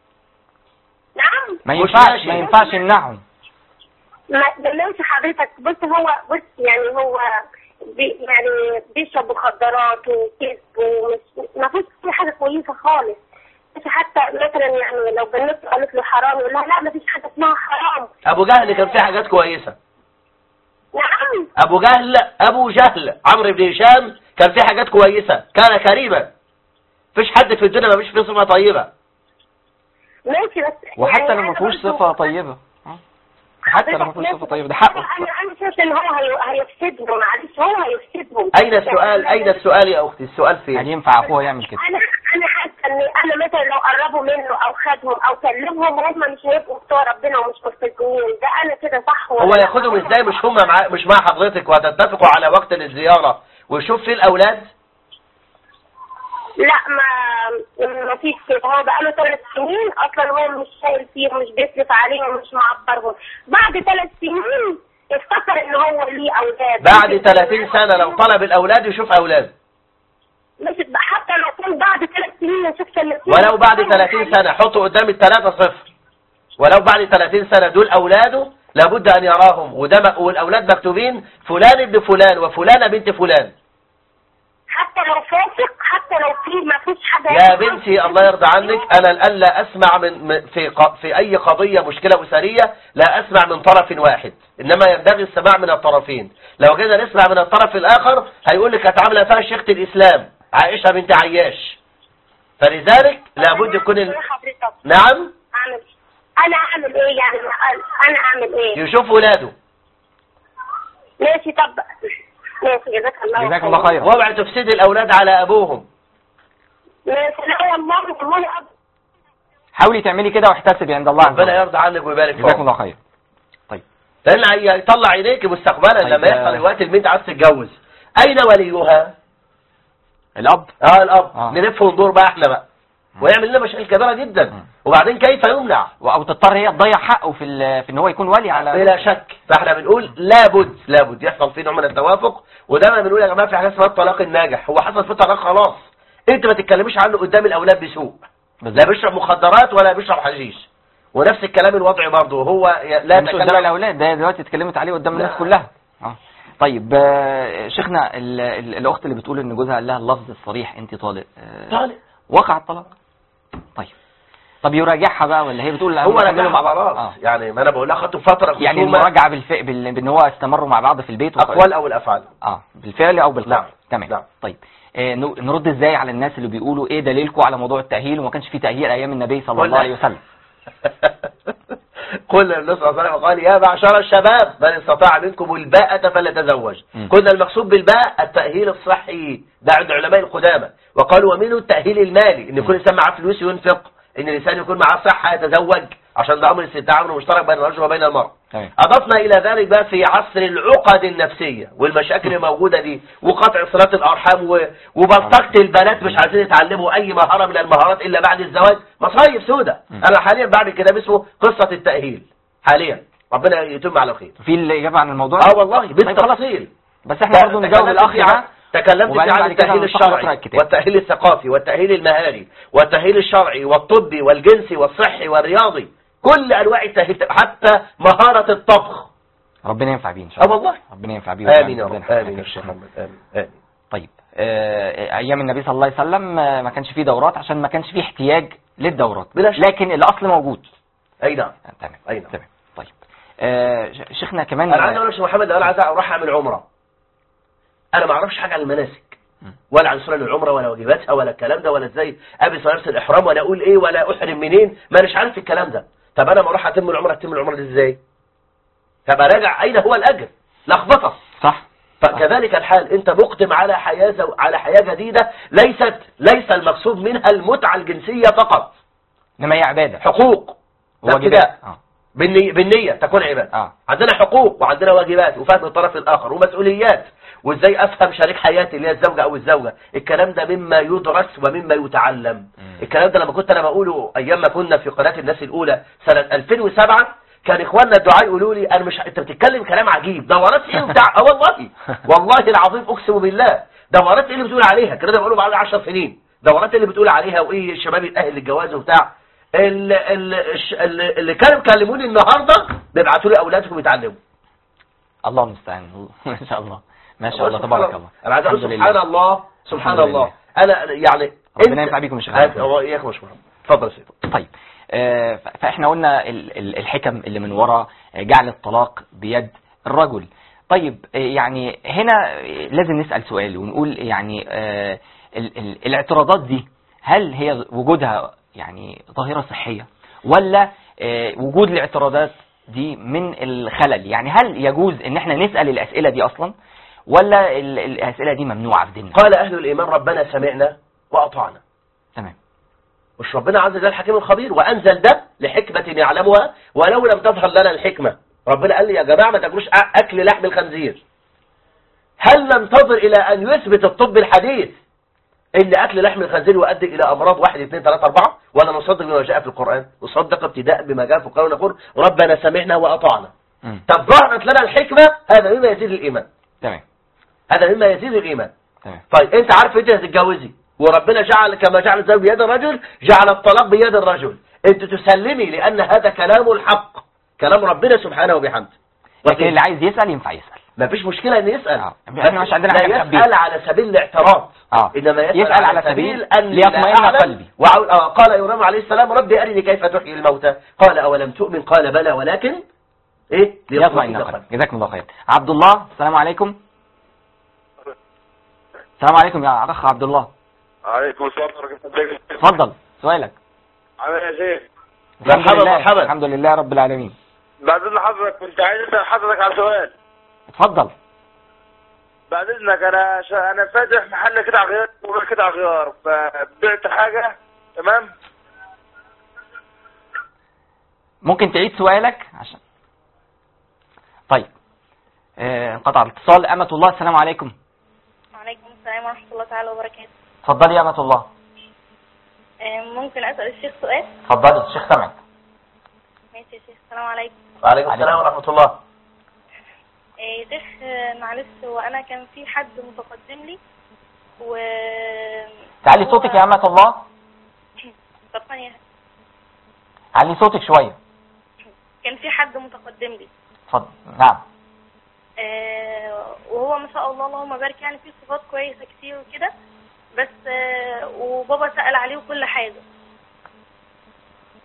نعم ما مش ينفعش ماشي. ما ينفعش يمنعهم ما دلوقتي حضرتك بص هو بص يعني هو بي يعني بيشرب مخدرات وكذب ومش ما فيش فيه حاجه كويسه خالص بس حتى مثلا يعني لو بنته قالت له حرام يقول لها لا ما فيش حاجه اسمها حرام ابو جهل كان فيه حاجات كويسة نعم ابو جهل ابو جهل عمرو بن هشام كان فيه حاجات كويسة كان كريما فيش حد في الدنيا ما فيش فيه صفة طيبة ماشي بس وحتى يعني لو ما أنا فيهوش برضو- صفة طيبة آه. حتى لو ما فيهوش صفة طيبة ده حقه انا انا شايف ان هو هي- هيفسدهم معلش هو هيفسدهم اين السؤال اين السؤال يا اختي السؤال هل فين ينفع اخوه يعمل كده انا انا حاسه ان انا مثلا لو قربوا منه او خدهم او كلمهم هم مش هيبقوا بتوع ربنا ومش مستجدين ده انا كده صح ولا هو لا؟ ياخدهم ازاي مش هم مع مش مع حضرتك وهتتفقوا على وقت للزيارة ويشوف فيه الاولاد لا ما ما فيش كده هو بقاله ثلاث سنين اصلا هو مش شايل فيهم مش بيصرف عليهم مش معبرهم بعد ثلاث سنين افتكر ان هو ليه اولاد بعد 30 سنة لو طلب الاولاد يشوف اولاد مش حتى لو كان بعد ثلاث سنين يشوف سنتين ولو بعد 30 سنة حطوا قدام الثلاثة صفر ولو بعد 30 سنة دول أولاده لابد أن يراهم وده م- والأولاد مكتوبين فلان ابن فلان وفلانة بنت فلان حتى لو فاسق حتى لو في ما فيش حاجه يا بنتي الله يرضى عنك أنا الآن لا أسمع من من- في ق- في أي قضية مشكلة أسرية لا أسمع من طرف واحد إنما ينبغي السماع من الطرفين لو جينا نسمع من الطرف الآخر هيقول لك هتعامل فيها شيخة الإسلام عائشة بنت عياش فلذلك لابد يكون ال... حضرتك نعم اعمل انا اعمل ايه يعني انا اعمل ايه يشوف ولاده ماشي طب ماشي جزاك الله جزاك الله خير واوعي تفسد الأولاد على أبوهم ماشي لا والله والله أب- حاولي تعملي كده واحتسبي عند الله عز ربنا وجل يرضى عنك ويبارك جزاكم فيك الله خير لان هيطلع عينيك مستقبلا طيب، لما آه. يحصل الوقت البنت عايز تتجوز اين وليها الاب اه الاب آه. نلف وندور بقى احنا بقى ويعمل لنا مشاكل كبيره جدا مم. وبعدين كيف يمنع او تضطر هي تضيع حقه في ال- في ان هو يكون ولي على بلا شك فاحنا بنقول لابد لابد يحصل فيه نوع من التوافق ودايما بنقول يا جماعه في حاجه اسمها الطلاق الناجح هو حصل فيه طلاق خلاص انت ما تتكلميش عنه قدام الاولاد بسوء لا بالظبط بيشرب مخدرات ولا بيشرب حشيش ونفس الكلام الوضعي برضه هو ي- لا مش قدام يتكلم الاولاد ده دلوقتي اتكلمت عليه قدام الناس لا. كلها اه طيب آه، شيخنا ال- ال- الاخت اللي بتقول ان جوزها قال لها اللفظ الصريح انت طالق آه، طالق وقع الطلاق طيب طب يراجعها بقى ولا هي بتقول هو هم كملوا راجعها مع بعض خلاص اه يعني ما انا بقول لها خدتوا فتره يعني خصومة المراجعه بالف... بال... بان هو استمروا مع بعض في البيت وخلاص. اقوال او الافعال اه بالفعل او بالقول نعم. تمام نعم. طيب آه نو- نرد ازاي على الناس اللي بيقولوا ايه دليلكم على موضوع التاهيل وما كانش في تاهيل ايام النبي صلى قل- الله عليه وسلم قل النبي صلى الله عليه وسلم قال يا معشر الشباب من استطاع منكم الباءة فليتزوج مم. كنا المقصود بالباء التأهيل الصحي ده عند علماء القدامى وقالوا ومنه التأهيل المالي ان يكون الانسان معاه فلوس ينفق ان الانسان يكون معاه صحة يتزوج عشان ده امر استمتاع امر مشترك بين الرجل وبين المرأة تمام أضفنا إلى ذلك بقى في عصر العقد النفسية والمشاكل الموجودة دي وقطع صلات الأرحام و- وبلطجة البنات مش عايزين يتعلموا أي مهارة من المهارات إلا بعد الزواج مصايب سودة م. أنا حاليا بعد كتاب اسمه قصة التأهيل حاليا ربنا يتم على خير في الإجابة عن الموضوع اه والله طيب خلاص. بالتفصيل بس احنا برضه نجاوب تكلمت الأخ في عن- ده تكلمت وبعدين في عن بعد كده التأهيل ننتقل نقرأ الشرعي الكتاب. والتأهيل الثقافي والتأهيل المهاري والتأهيل الشرعي والطبي والجنسي والصحي والرياضي كل أنواع التأهيل حتى مهارة الطبخ ربنا ينفع بيه إن شاء اه الله والله ربنا ينفع بيه آمين يا ويجعل رب ربنا آمين يا يحفظك. شيخ محمد آمين آمين طيب آه، أيام النبي صلى الله عليه وسلم آه، ما كانش فيه دورات عشان ما كانش فيه احتياج للدورات بلا شك. لكن الأصل موجود أي نعم آه، تمام أي نعم تمام طيب آه، ش- شيخنا كمان أنا عايز أقول لك يا شيخ محمد أنا عايز أروح أعمل عمرة أنا ما أعرفش حاجة عن المناسك مم. ولا عن سنن العمرة ولا واجباتها ولا الكلام ده ولا ازاي ابي صلاه الاحرام ولا اقول ايه ولا احرم منين ما مش عارف الكلام ده طب انا ما اروح اتم العمره اتم العمره دي ازاي طب راجع اين هو الاجر لخبطه صح فكذلك الحال انت مقدم على حياه زو... على حياه جديده ليست ليس المقصود منها المتعه الجنسيه فقط إنما هي عبادة حقوق وواجبات ابتداء اه بالنية, بالنية تكون عبادة اه عندنا حقوق وعندنا واجبات وفهم الطرف الآخر ومسؤوليات وازاي افهم شريك حياتي اللي هي الزوجة او الزوجة الكلام ده مما يدرس ومما يتعلم مم. الكلام ده لما كنت انا بقوله ايام ما كنا في قناة الناس الاولى سنة 2007 كان اخواننا الدعاء يقولوا لي انا مش انت بتتكلم كلام عجيب دورات ايه وبتاع اه والله والله العظيم اقسم بالله دورات ايه اللي بتقول عليها الكلام ده بقوله بعد 10 سنين دورات اللي بتقول عليها وايه الشباب يتاهل للجواز وبتاع ال- ال- الش- ال- اللي كانوا بيكلموني النهارده بيبعتوا لي اولادهم يتعلموا الله المستعان ما شاء الله ما شاء الله سبحان تبارك الله انا عايز اقول الحمد سبحان لله. الله سبحان الحمد الله لله. انا يعني ربنا ينفع بيكم يا شيخ هات- محمد. هو اياكم يا شيخ محمد اتفضل يا سيدي طيب آه، ف- فاحنا قلنا ال- ال- الحكم اللي من وراء جعل الطلاق بيد الرجل طيب آه، يعني هنا آه، لازم نسأل سؤال ونقول يعني آه، ال- ال- الاعتراضات دي هل هي وجودها يعني ظاهرة صحية ولا آه، وجود الاعتراضات دي من الخلل يعني هل يجوز ان احنا نسأل الأسئلة دي اصلا ولا ال- الأسئلة دي ممنوعة في ديننا قال اهل الايمان ربنا سمعنا واطعنا تمام مش ربنا عز وجل حكيم خبير وانزل ده لحكمة يعلمها ولو لم تظهر لنا الحكمة ربنا قال لي يا جماعة ما تاكلوش أ- اكل لحم الخنزير هل ننتظر الى ان يثبت الطب الحديث ان اكل لحم الخنزير يؤدي الى امراض واحد اثنين ثلاثة اربعة ولا نصدق بما جاء في القرآن نصدق ابتداء بما جاء في القرآن ونقول ربنا سمعنا واطعنا مم. طب ظهرت لنا الحكمة هذا مما يزيد الايمان تمام هذا مما يزيد الايمان تمام طيب انت عارف انت هتتجوزي وربنا جعل كما جعل الزوج بيد الرجل جعل الطلاق بيد الرجل انت تسلمي لان هذا كلام الحق كلام ربنا سبحانه وبحمده لكن اللي عايز يسأل ينفع يسأل ما فيش مشكلة ان يسأل آه. احنا مش عندنا لا حاجة يسأل نخبيها. على سبيل الاعتراض اه انما يسأل, يسأل على سبيل ان ليطمئن لا أعلم. قلبي. وعو- آه، قال ابراهيم عليه السلام ربي ارني كيف تحيي الموتى قال اولم تؤمن قال بلى ولكن ايه يطمئن قلبي جزاكم الله خير عبد الله السلام عليكم السلام عليكم يا اخ عبد الله عليكم السلام ورحمة الله اتفضل سؤالك عامل ايه يا شيخ؟ الحمد مرحبا، لله مرحبا. الحمد لله رب العالمين بعد اذن حضرتك كنت عايز اسال حضرتك على سؤال اتفضل بعد اذنك انا ش... انا فاتح محل قطع غيار وبيع قطع غيار فبعت حاجه تمام ممكن تعيد سؤالك عشان طيب آه، انقطع الاتصال أمة الله السلام عليكم وعليكم السلام ورحمة الله تعالى وبركاته اتفضلي يا أمة الله آه، ممكن أسأل الشيخ سؤال اتفضلي الشيخ سامعك ماشي يا شيخ السلام عليكم وعليكم السلام ورحمة الله آه، يا شيخ آه، معلش هو أنا كان في حد متقدم لي و تعلي هو- صوتك يا أمة الله طب ثانية علي صوتك شوية كان في حد متقدم لي اتفضل نعم آه، وهو ما شاء الله اللهم بارك يعني فيه صفات كويسة كتير وكده بس آه، وبابا سأل عليه وكل حاجة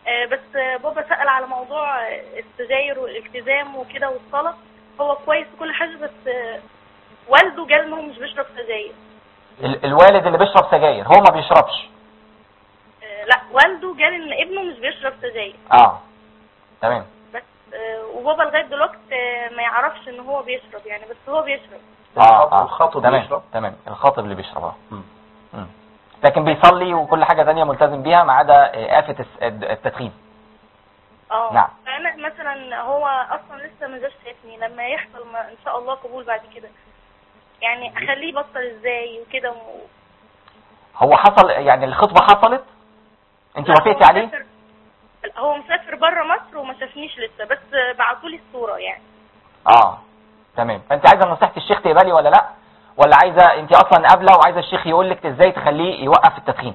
آه، بس آه، بابا سأل على موضوع آه، السجاير والالتزام وكده والصلاة هو كويس وكل حاجة بس آه، والده قال ان هو مش بيشرب سجاير ال- الوالد اللي بيشرب سجاير هو ما بيشربش آه، لا والده قال ان ابنه مش بيشرب سجاير اه تمام بس آه، وبابا لغاية دلوقتي آه، ما يعرفش ان هو بيشرب يعني بس هو بيشرب اه اه الخاطب تمام بيشرب. تمام الخاطب اللي بيشرب اه مم. مم. لكن بيصلي وكل حاجة تانية ملتزم بيها ما عدا آه، آفة الس- الد- التدخين اه نعم. فانا مثلا هو اصلا لسه ما جاش شافني لما يحصل ما ان شاء الله قبول بعد كده يعني اخليه يبطل ازاي وكده و... هو حصل يعني الخطبة حصلت انت لا، وافقتي هو عليه مسافر- هو مسافر بره مصر وما شافنيش لسه بس بعتولي الصورة يعني اه تمام فانت عايزه نصيحه الشيخ تقبلي ولا لا ولا عايزه انت اصلا قابله وعايزه الشيخ يقول لك ازاي تخليه يوقف التدخين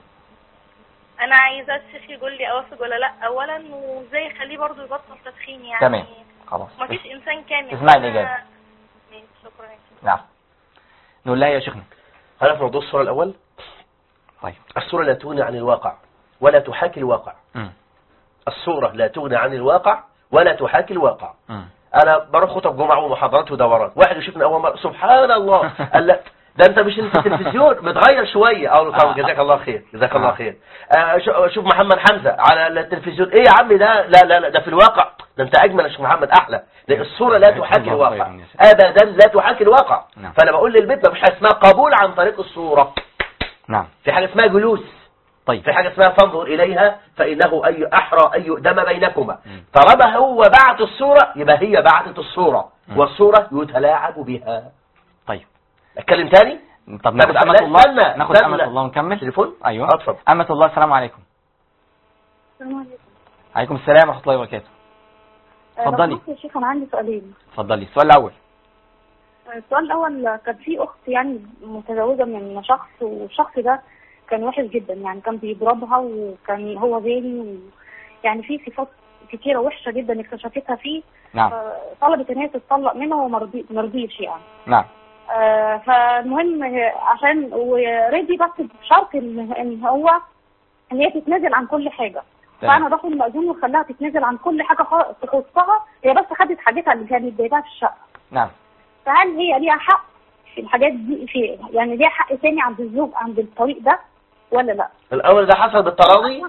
انا عايزة الشيخ يقول لي اوافق ولا لا اولا وازاي اخليه برضه يبطل تدخين يعني تمام خلاص ما فيش انسان كامل اسمعي أنا- الإجابة. ماشي، شكرا يا شيخ. نعم نقول لها يا شيخنا هذا في موضوع الصورة الأول طيب الصورة لا تغني عن الواقع ولا تحاكي الواقع امم الصورة لا تغني عن الواقع ولا تحاكي الواقع امم انا بروح خطب جمعه ومحاضرات ودورات واحد يشوفني اول مره سبحان الله قال لا ده انت مش في التلفزيون متغير شويه اقول له طب جزاك الله خير جزاك الله آه. خير آه، شو- شوف محمد حمزه على التلفزيون ايه يا عم ده لا لا لا ده في الواقع ده انت اجمل يا شيخ محمد احلى لان الصوره لا جزاك تحاكي الله الواقع خيراً يا شيخ. ابدا لا تحاكي الواقع نعم. فانا بقول للبيت ما فيش حاجه اسمها قبول عن طريق الصوره نعم في حاجه اسمها جلوس طيب في حاجة اسمها فانظر إليها فإنه أي أحرى أي دم بينكما مم. طالما هو بعت الصورة يبقى هي بعتت الصورة مم. والصورة يتلاعب بها طيب أتكلم تاني طب ناخد لا، أمة لا، الله استنى، ناخد استنى. أمة الله ونكمل تليفون أيوه آه، اتفضل أمة الله السلام عليكم السلام عليكم عليكم السلام ورحمة الله وبركاته آه، اتفضلي. لو سمحت يا شيخ انا عندي سؤالين اتفضلي السؤال الأول آه، السؤال الاول كان في اخت يعني متزوجه من شخص والشخص ده كان وحش جدا يعني كان بيضربها وكان هو غالي و يعني في صفات كتيره وحشه جدا اكتشفتها فيه نعم طلبت ان هي تتطلق منه وما رضي- ما رضيش يعني نعم آه، فالمهم آه، عشان ورضي بس بشرط ان ان هو ان هي تتنازل عن كل حاجه تمام. فانا رحت المأذون وخلاها تتنازل عن كل حاجه خ- تخصها هي بس خدت حاجتها اللي كانت جايباها في الشقه نعم فهل هي ليها حق في الحاجات دي في يعني ليها حق تاني عند الزوج عند الطريق ده ولا لا؟ الأول ده حصل بالتراضي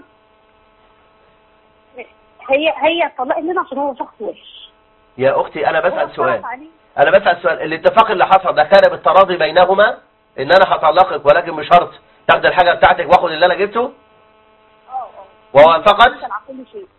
هي هي اتطلقت منه عشان هو شخص وحش يا أختي أنا هو بسأل اعترف سؤال عليه. أنا بسأل سؤال الاتفاق اللي حصل ده كان بالتراضي بينهما إن أنا هطلقك ولكن بشرط تاخد الحاجة بتاعتك واخد اللي أنا جبته اه اه ووافقت تتنازل عن كل شيء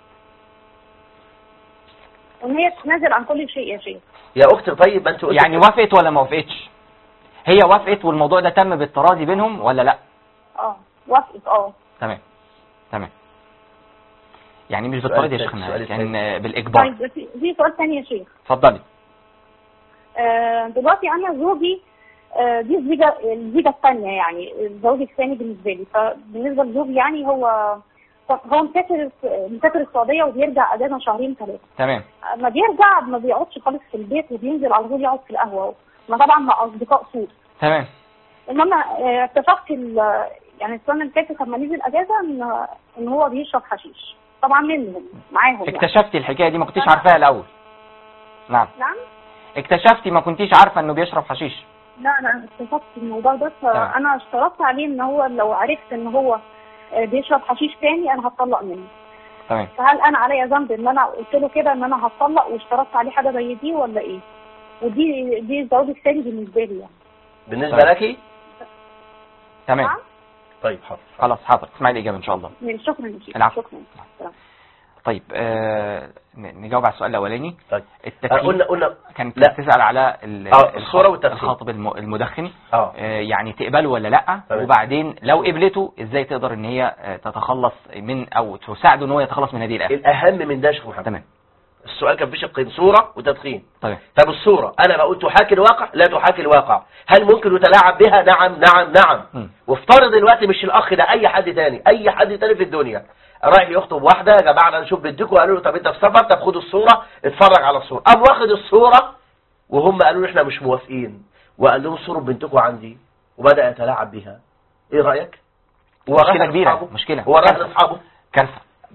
ان هي تتنازل عن كل شيء يا شيخ يا أختي طيب ما أنت قلت يعني وافقت ولا ما وافقتش هي وافقت والموضوع ده تم بالتراضي بينهم ولا لا اه وافقت اه تمام تمام يعني مش بالتراضي يا الثاني، شيخنا السؤال يعني بالإجبار طيب في في سؤال تاني يا شيخ اتفضلي آه دلوقتي انا زوجي آه دي الزيجه الزيجه الثانيه يعني الزوج الثاني بالنسبه لي فبالنسبه لزوجي يعني هو هو مسافر مسافر السعوديه وبيرجع اجازه شهرين ثلاثه تمام ما بيرجع ما بيقعدش خالص في البيت وبينزل على طول يقعد في القهوه ما طبعا مع اصدقاء سوء تمام المهم آه، اكتشفت ال- يعني السنه اللي فاتت لما نزل اجازه ان ان هو بيشرب حشيش طبعا منهم معاهم يعني. اكتشفتي الحكاية دي ما كنتيش عارفاها الأول نعم نعم اكتشفتي ما كنتيش عارفة انه بيشرب حشيش لا لا اكتشفت الموضوع ده تمام. فانا اشترطت عليه ان هو لو عرفت ان هو آه، بيشرب حشيش تاني انا هتطلق منه تمام فهل انا عليا ذنب ان انا قلت له كده ان انا هتطلق واشترطت عليه حاجه زي دي ولا ايه؟ ودي دي الزواج الثاني بالنسبه لي يعني بالنسبة طيب. لك تمام نعم؟ طيب حاضر خلاص حاضر اسمعي الإجابة إن شاء الله يعني شكرا يا شيخ العفو. شكرا سلام. طيب آه ن- نجاوب على السؤال الأولاني طيب آه، التدخين قلنا قلنا كانت لا. تسأل على ال- آه، الخ- الصورة والتدخين. الخاطب الم- المدخن اه آه، يعني تقبله ولا لا تمام. وبعدين لو قبلته ازاي تقدر ان هي آه، تتخلص من او تساعده ان هو يتخلص من هذه الآفة الأهم من ده يا شيخ محمد تمام السؤال كان في شقين صورة وتدخين طيب طب الصورة أنا بقول تحاكي الواقع لا تحاكي الواقع هل ممكن يتلاعب بها نعم نعم نعم مم. وافترض دلوقتي مش الأخ ده أي حد تاني أي حد تاني في الدنيا رايح يخطب واحدة يا جماعة أنا نشوف بنتكم قالوا له طب أنت في سفر طب خد الصورة اتفرج على الصورة قام واخد الصورة وهم قالوا له إحنا مش موافقين وقال لهم صورة بنتكم عندي وبدأ يتلاعب بها إيه رأيك؟ هو رايح مشكلة كبيرة لأصحابه؟ مشكلة هو رايح كارثة. لأصحابه كارثة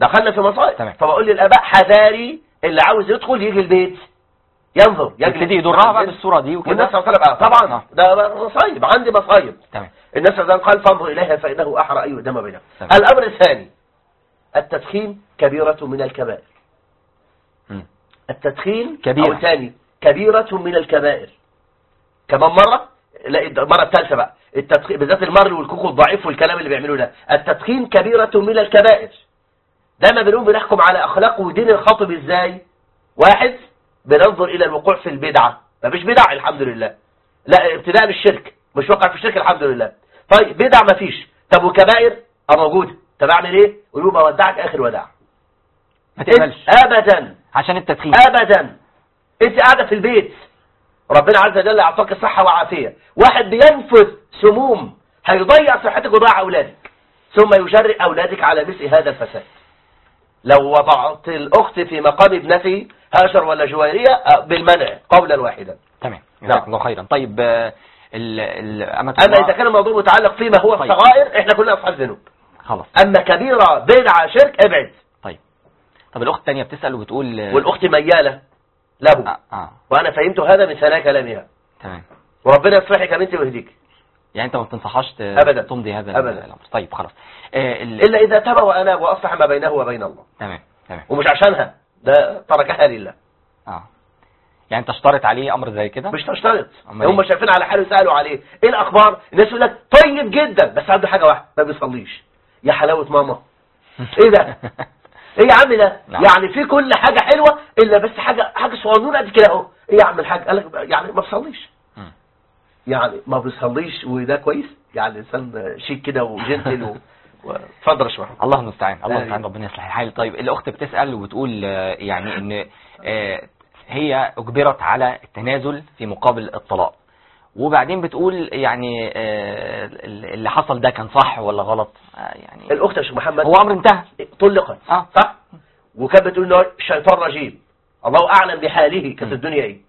دخلنا في مصائب تمام. فبقول للاباء حذاري اللي عاوز يدخل يجي البيت ينظر يجلس يبتدي يضرها بقى بالصورة دي والنبي وكده صلى الله عليه وسلم آه، طبعا آه. ده مصايب عندي مصايب تمام النبي صلى الله عليه وسلم قال فانظر اليها فانه احرى ان يؤدم بينهم تمام. الامر الثاني التدخين كبيرة من الكبائر مم. التدخين كبيرة. او ثاني كبيرة من الكبائر كمان مرة لا المرة الثالثة بقى التدخين بالذات المر والكوكو الضعيف والكلام اللي بيعملوه ده التدخين كبيرة من الكبائر دايما بنقوم بنحكم على اخلاق ودين الخاطب ازاي واحد بننظر الى الوقوع في البدعة مفيش بدع الحمد لله لا ابتداء بالشرك مش وقع في الشرك الحمد لله طيب بدع مفيش طب وكبائر اه موجوده طب اعمل ايه قول له بودعك اخر وداع ما تقبلش ابدا عشان التدخين ابدا انت قاعده في البيت ربنا عز وجل اعطاك صحه وعافيه واحد بينفث سموم هيضيع صحتك ويضيع اولادك ثم يجرئ اولادك على مثل هذا الفساد لو وضعت الاخت في مقام ابنتي هاجر ولا جويريه آه، بالمنع قولا واحدا تمام نعم. جزاك الله خيرا طيب آه، ال ال أمة اما الله- اذا كان الموضوع متعلق فيما هو طيب. الصغائر احنا كلنا اصحاب ذنوب خلاص اما كبيره بدعه شرك ابعد طيب طب الأخت الثانية بتسأل وبتقول آه، والاخت مياله له آه, آه. وانا فهمت هذا من ثناء كلامها تمام وربنا يصلحك يا بنتي ويهديك يعني أنت ما بتنصحهاش ت- أبداً. تمضي هذا أبداً. الأمر طيب خلاص آه ال... الا اذا تاب واناب واصلح ما بينه وبين الله تمام تمام ومش عشانها ده تركها لله اه يعني تشترط عليه أمر زي كده مش تشترط أمال هم إيه؟ شايفين على حاله يسالوا عليه ايه الاخبار الناس يقول لك طيب جدا بس عنده حاجه واحده ما بيصليش يا حلاوه ماما ايه ده ايه يا عم ده نعم. يعني في كل حاجه حلوه الا بس حاجه حاجه صغنونه قد كده اهو ايه يا عم الحاج قال لك يعني ما بيصليش مم. يعني ما بيصليش وده كويس يعني انسان شيك كده وجنتل و... و... اتفضل يا شباب الله المستعان الله آمين. المستعان ربنا يصلح الحال طيب الاخت بتسال وبتقول آه، يعني ان آه، هي اجبرت على التنازل في مقابل الطلاق وبعدين بتقول يعني آه، اللي حصل ده كان صح ولا غلط آه، يعني الاخت يا شيخ محمد هو امر انتهى طلقت اه صح وكانت بتقول انه شيطان رجيم الله اعلم بحاله كانت م. الدنيا ايه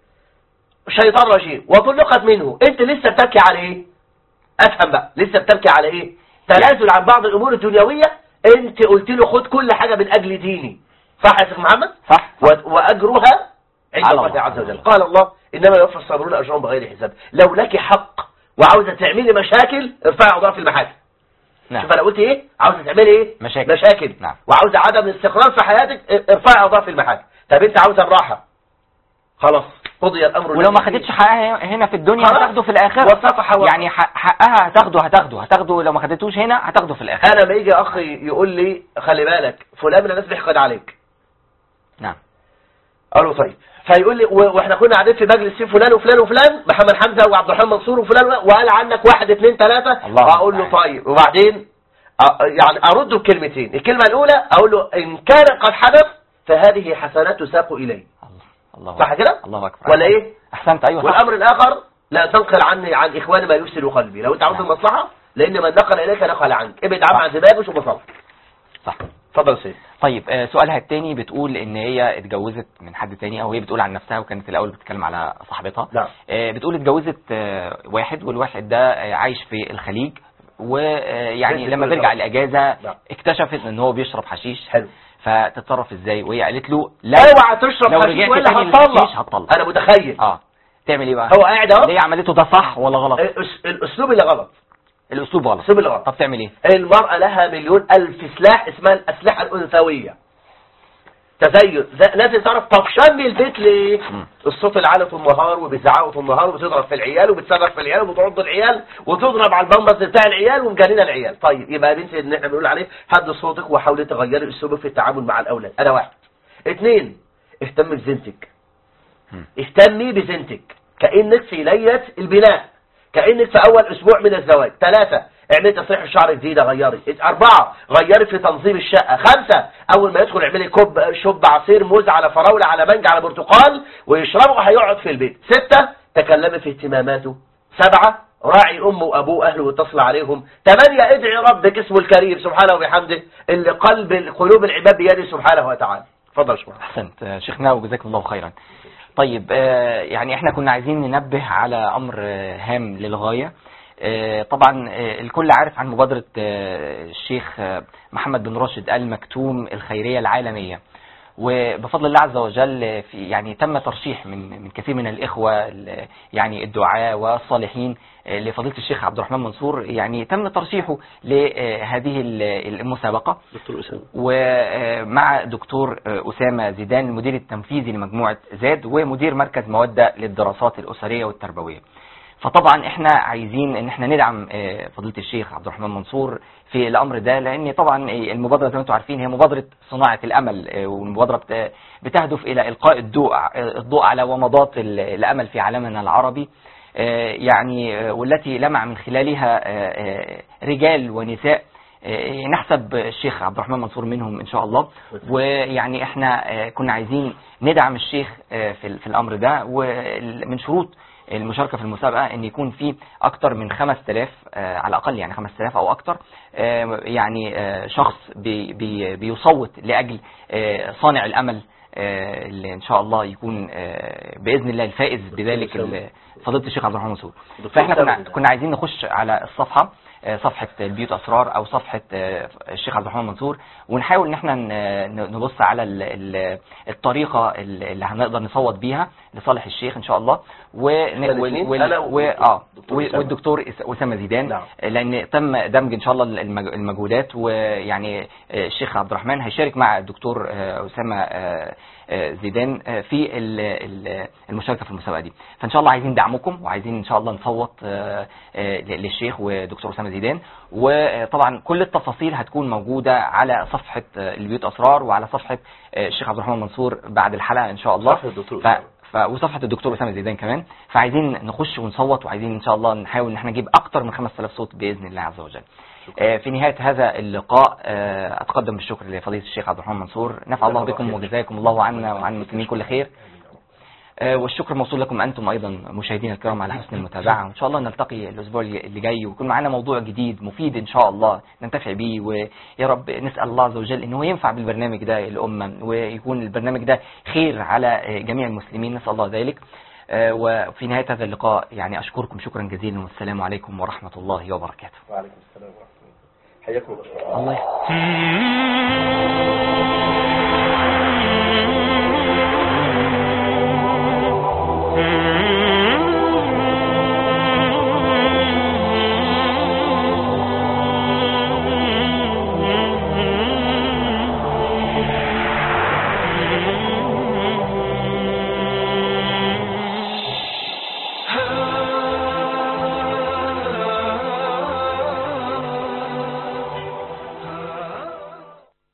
شيطان رجيم وطلقت منه انت لسه بتبكي على ايه افهم بقى لسه بتبكي على ايه تنازل عن بعض الامور الدنيويه انت قلت له خد كل حاجه من اجل ديني صح يا شيخ محمد صح و- واجرها عند على الله الله. عز وجل قال الله انما يوفى الصابرون اجرهم بغير حساب لو لك حق وعاوزه تعملي مشاكل ارفعي اوضاع في المحاكم نعم شوف انا قلت ايه عاوزه تعملي ايه مشاكل. مشاكل نعم. وعاوزه عدم استقرار في حياتك اه، ارفعي اوضاع في المحاكم طب انت عاوزه الراحه خلاص قضي الامر ولو الذي ما فيه. خدتش حقها هنا في الدنيا خلاص. هتاخده في الاخره وصفح و- يعني حق- حقها هتاخده هتاخده هتاخده لو ما خدتوش هنا هتاخده في الاخره انا لما يجي اخي يقول لي خلي بالك فلان من الناس بيحقد عليك نعم قال له طيب فيقول لي و- واحنا كنا قاعدين في مجلس فيه فلان وفلان وفلان محمد حمزه وعبد الرحمن منصور وفلان و- وقال عنك واحد اثنين ثلاثه الله اقول له المستعان. طيب وبعدين أ- يعني ارده بكلمتين الكلمه الاولى اقول له ان كان قد حدث فهذه حسنات تساق الي الله الله صح كده الله اكبر ولا ايه احسنت ايوه صح والامر الاخر لا تنقل عني عن اخواني ما يفسد قلبي لو انت عاوز نعم. المصلحه لان من نقل اليك نقل عنك ابعد عم صح. عن دماغه وشوف مصلحه صح اتفضل يا سيدي طيب آه، سؤالها التاني بتقول ان هي اتجوزت من حد تاني او هي بتقول عن نفسها وكانت الاول بتتكلم على صاحبتها نعم آه، بتقول اتجوزت آه، واحد والواحد ده آه، عايش في الخليج ويعني بنت لما كل بيرجع شرف. الاجازه نعم. اكتشفت ان هو بيشرب حشيش حلو فتتصرف ازاي وهي قالت له لا اوعى تشرب لو حشيش رجعت ولا تاني للحشيش هتطلق هتطلق انا متخيل اه تعمل ايه بقى هو قاعد اهو اللي هي عملته ده صح ولا غلط الأس- الاسلوب اللي غلط الاسلوب غلط الاسلوب اللي غلط طب تعمل ايه المرأة لها مليون ألف سلاح اسمها الأسلحة الأنثوية تزين ز- لازم تعرف طفشان من البيت ليه مم. الصوت العالي طول النهار وبيزعقوا طول النهار وبتضرب في العيال وبتصرخ في العيال وبتعض العيال وتضرب على البامبرز بتاع العيال ومجننه العيال طيب يبقى يا بنتي ان احنا بنقول عليه هد صوتك وحاولي تغيري اسلوبك في التعامل مع الاولاد انا واحد اثنين اهتمي بزينتك مم. اهتمي بزينتك كانك في ليله البناء كانك في اول اسبوع من الزواج ثلاثه اعملي تسريح الشعر جديده غيري أربعة غيري في تنظيم الشقة خمسة أول ما يدخل اعملي كوب شوب عصير موز على فراولة على مانجا على برتقال ويشربه هيقعد في البيت ستة تكلمي في اهتماماته سبعة راعي أمه وأبوه وأهله واتصل عليهم ثمانية ادعي ربك اسمه الكريم سبحانه وبحمده اللي قلب قلوب العباد بيده سبحانه وتعالى اتفضل يا شباب احسنت آه، شيخنا وجزاكم الله خيرا طيب آه، يعني احنا كنا عايزين ننبه على امر آه، هام للغايه آه، طبعا آه، الكل عارف عن مبادرة آه، الشيخ آه، محمد بن راشد آل مكتوم الخيرية العالمية وبفضل الله عز وجل في يعني تم ترشيح من من كثير من الإخوة ال- يعني الدعاة والصالحين آه، لفضيلة الشيخ عبد الرحمن منصور يعني تم ترشيحه لهذه ال- المسابقة دكتور أسامة ومع دكتور أسامة زيدان المدير التنفيذي لمجموعة زاد ومدير مركز مودة للدراسات الأسرية والتربوية فطبعا احنا عايزين ان احنا ندعم آه، فضيلة الشيخ عبد الرحمن منصور في الامر ده لان طبعا المبادرة زي ما انتم عارفين هي مبادرة صناعة الامل آه، والمبادرة بت- بتهدف الى القاء الضوء الضوء على ومضات ال- الامل في عالمنا العربي آه، يعني آه، والتي لمع من خلالها آه، آه، رجال ونساء آه، نحسب الشيخ عبد الرحمن منصور منهم ان شاء الله ويعني احنا آه، كنا عايزين ندعم الشيخ آه، في في الامر ده ومن شروط المشاركة في المسابقة ان يكون في اكتر من 5000 آه، على الاقل يعني 5000 او اكتر آه، يعني آه، شخص بي بي بيصوت لاجل آه، صانع الامل آه، اللي ان شاء الله يكون آه، باذن الله الفائز بذلك ال- فضيله الشيخ عبد الرحمن منصور دكتور فاحنا كنا أسامة. كنا عايزين نخش على الصفحه آه، صفحة البيوت أسرار أو صفحة آه، الشيخ عبد الرحمن منصور ونحاول إن احنا ن- نبص على ال- ال- الطريقة ال- اللي هنقدر نصوت بيها لصالح الشيخ إن شاء الله ون- إحنا وال- الاثنين، وال- أنا و- والدكتور- آه دكتور أسامة. والدكتور إس- أسامة زيدان نعم. لأن تم دمج إن شاء الله المج- المجهودات ويعني آه، الشيخ عبد الرحمن هيشارك مع الدكتور آه، أسامة آه، آه، زيدان آه، في ال- ال- المشاركة في المسابقة دي فإن شاء الله عايزين دعمكم وعايزين إن شاء الله نصوت آه، آه، للشيخ ودكتور أسامة زيدان وطبعا كل التفاصيل هتكون موجودة على صفحة آه، البيوت أسرار وعلى صفحة آه، الشيخ عبد الرحمن منصور بعد الحلقة إن شاء الله صفحة الدكتور ف... أسامة. ف... وصفحة الدكتور أسامة زيدان كمان فعايزين نخش ونصوت وعايزين إن شاء الله نحاول إن احنا نجيب أكتر من 5000 صوت بإذن الله عز وجل آه، في نهاية هذا اللقاء آه، أتقدم بالشكر لفضيلة الشيخ عبد الرحمن منصور نفع الله بكم وجزاكم الله عنا وعن المسلمين كل خير آه، والشكر موصول لكم أنتم أيضا مشاهدينا الكرام على حسن المتابعة وإن شاء الله نلتقي الأسبوع اللي جاي ويكون معنا موضوع جديد مفيد إن شاء الله ننتفع به ويا رب نسأل الله عز وجل إنه ينفع بالبرنامج ده الأمة ويكون البرنامج ده خير على آه، جميع المسلمين نسأل الله ذلك آه، وفي نهاية هذا اللقاء يعني أشكركم شكرا جزيلا والسلام عليكم ورحمة الله وبركاته وعليكم السلام ورحمة الله حياكم الله الله يحفظك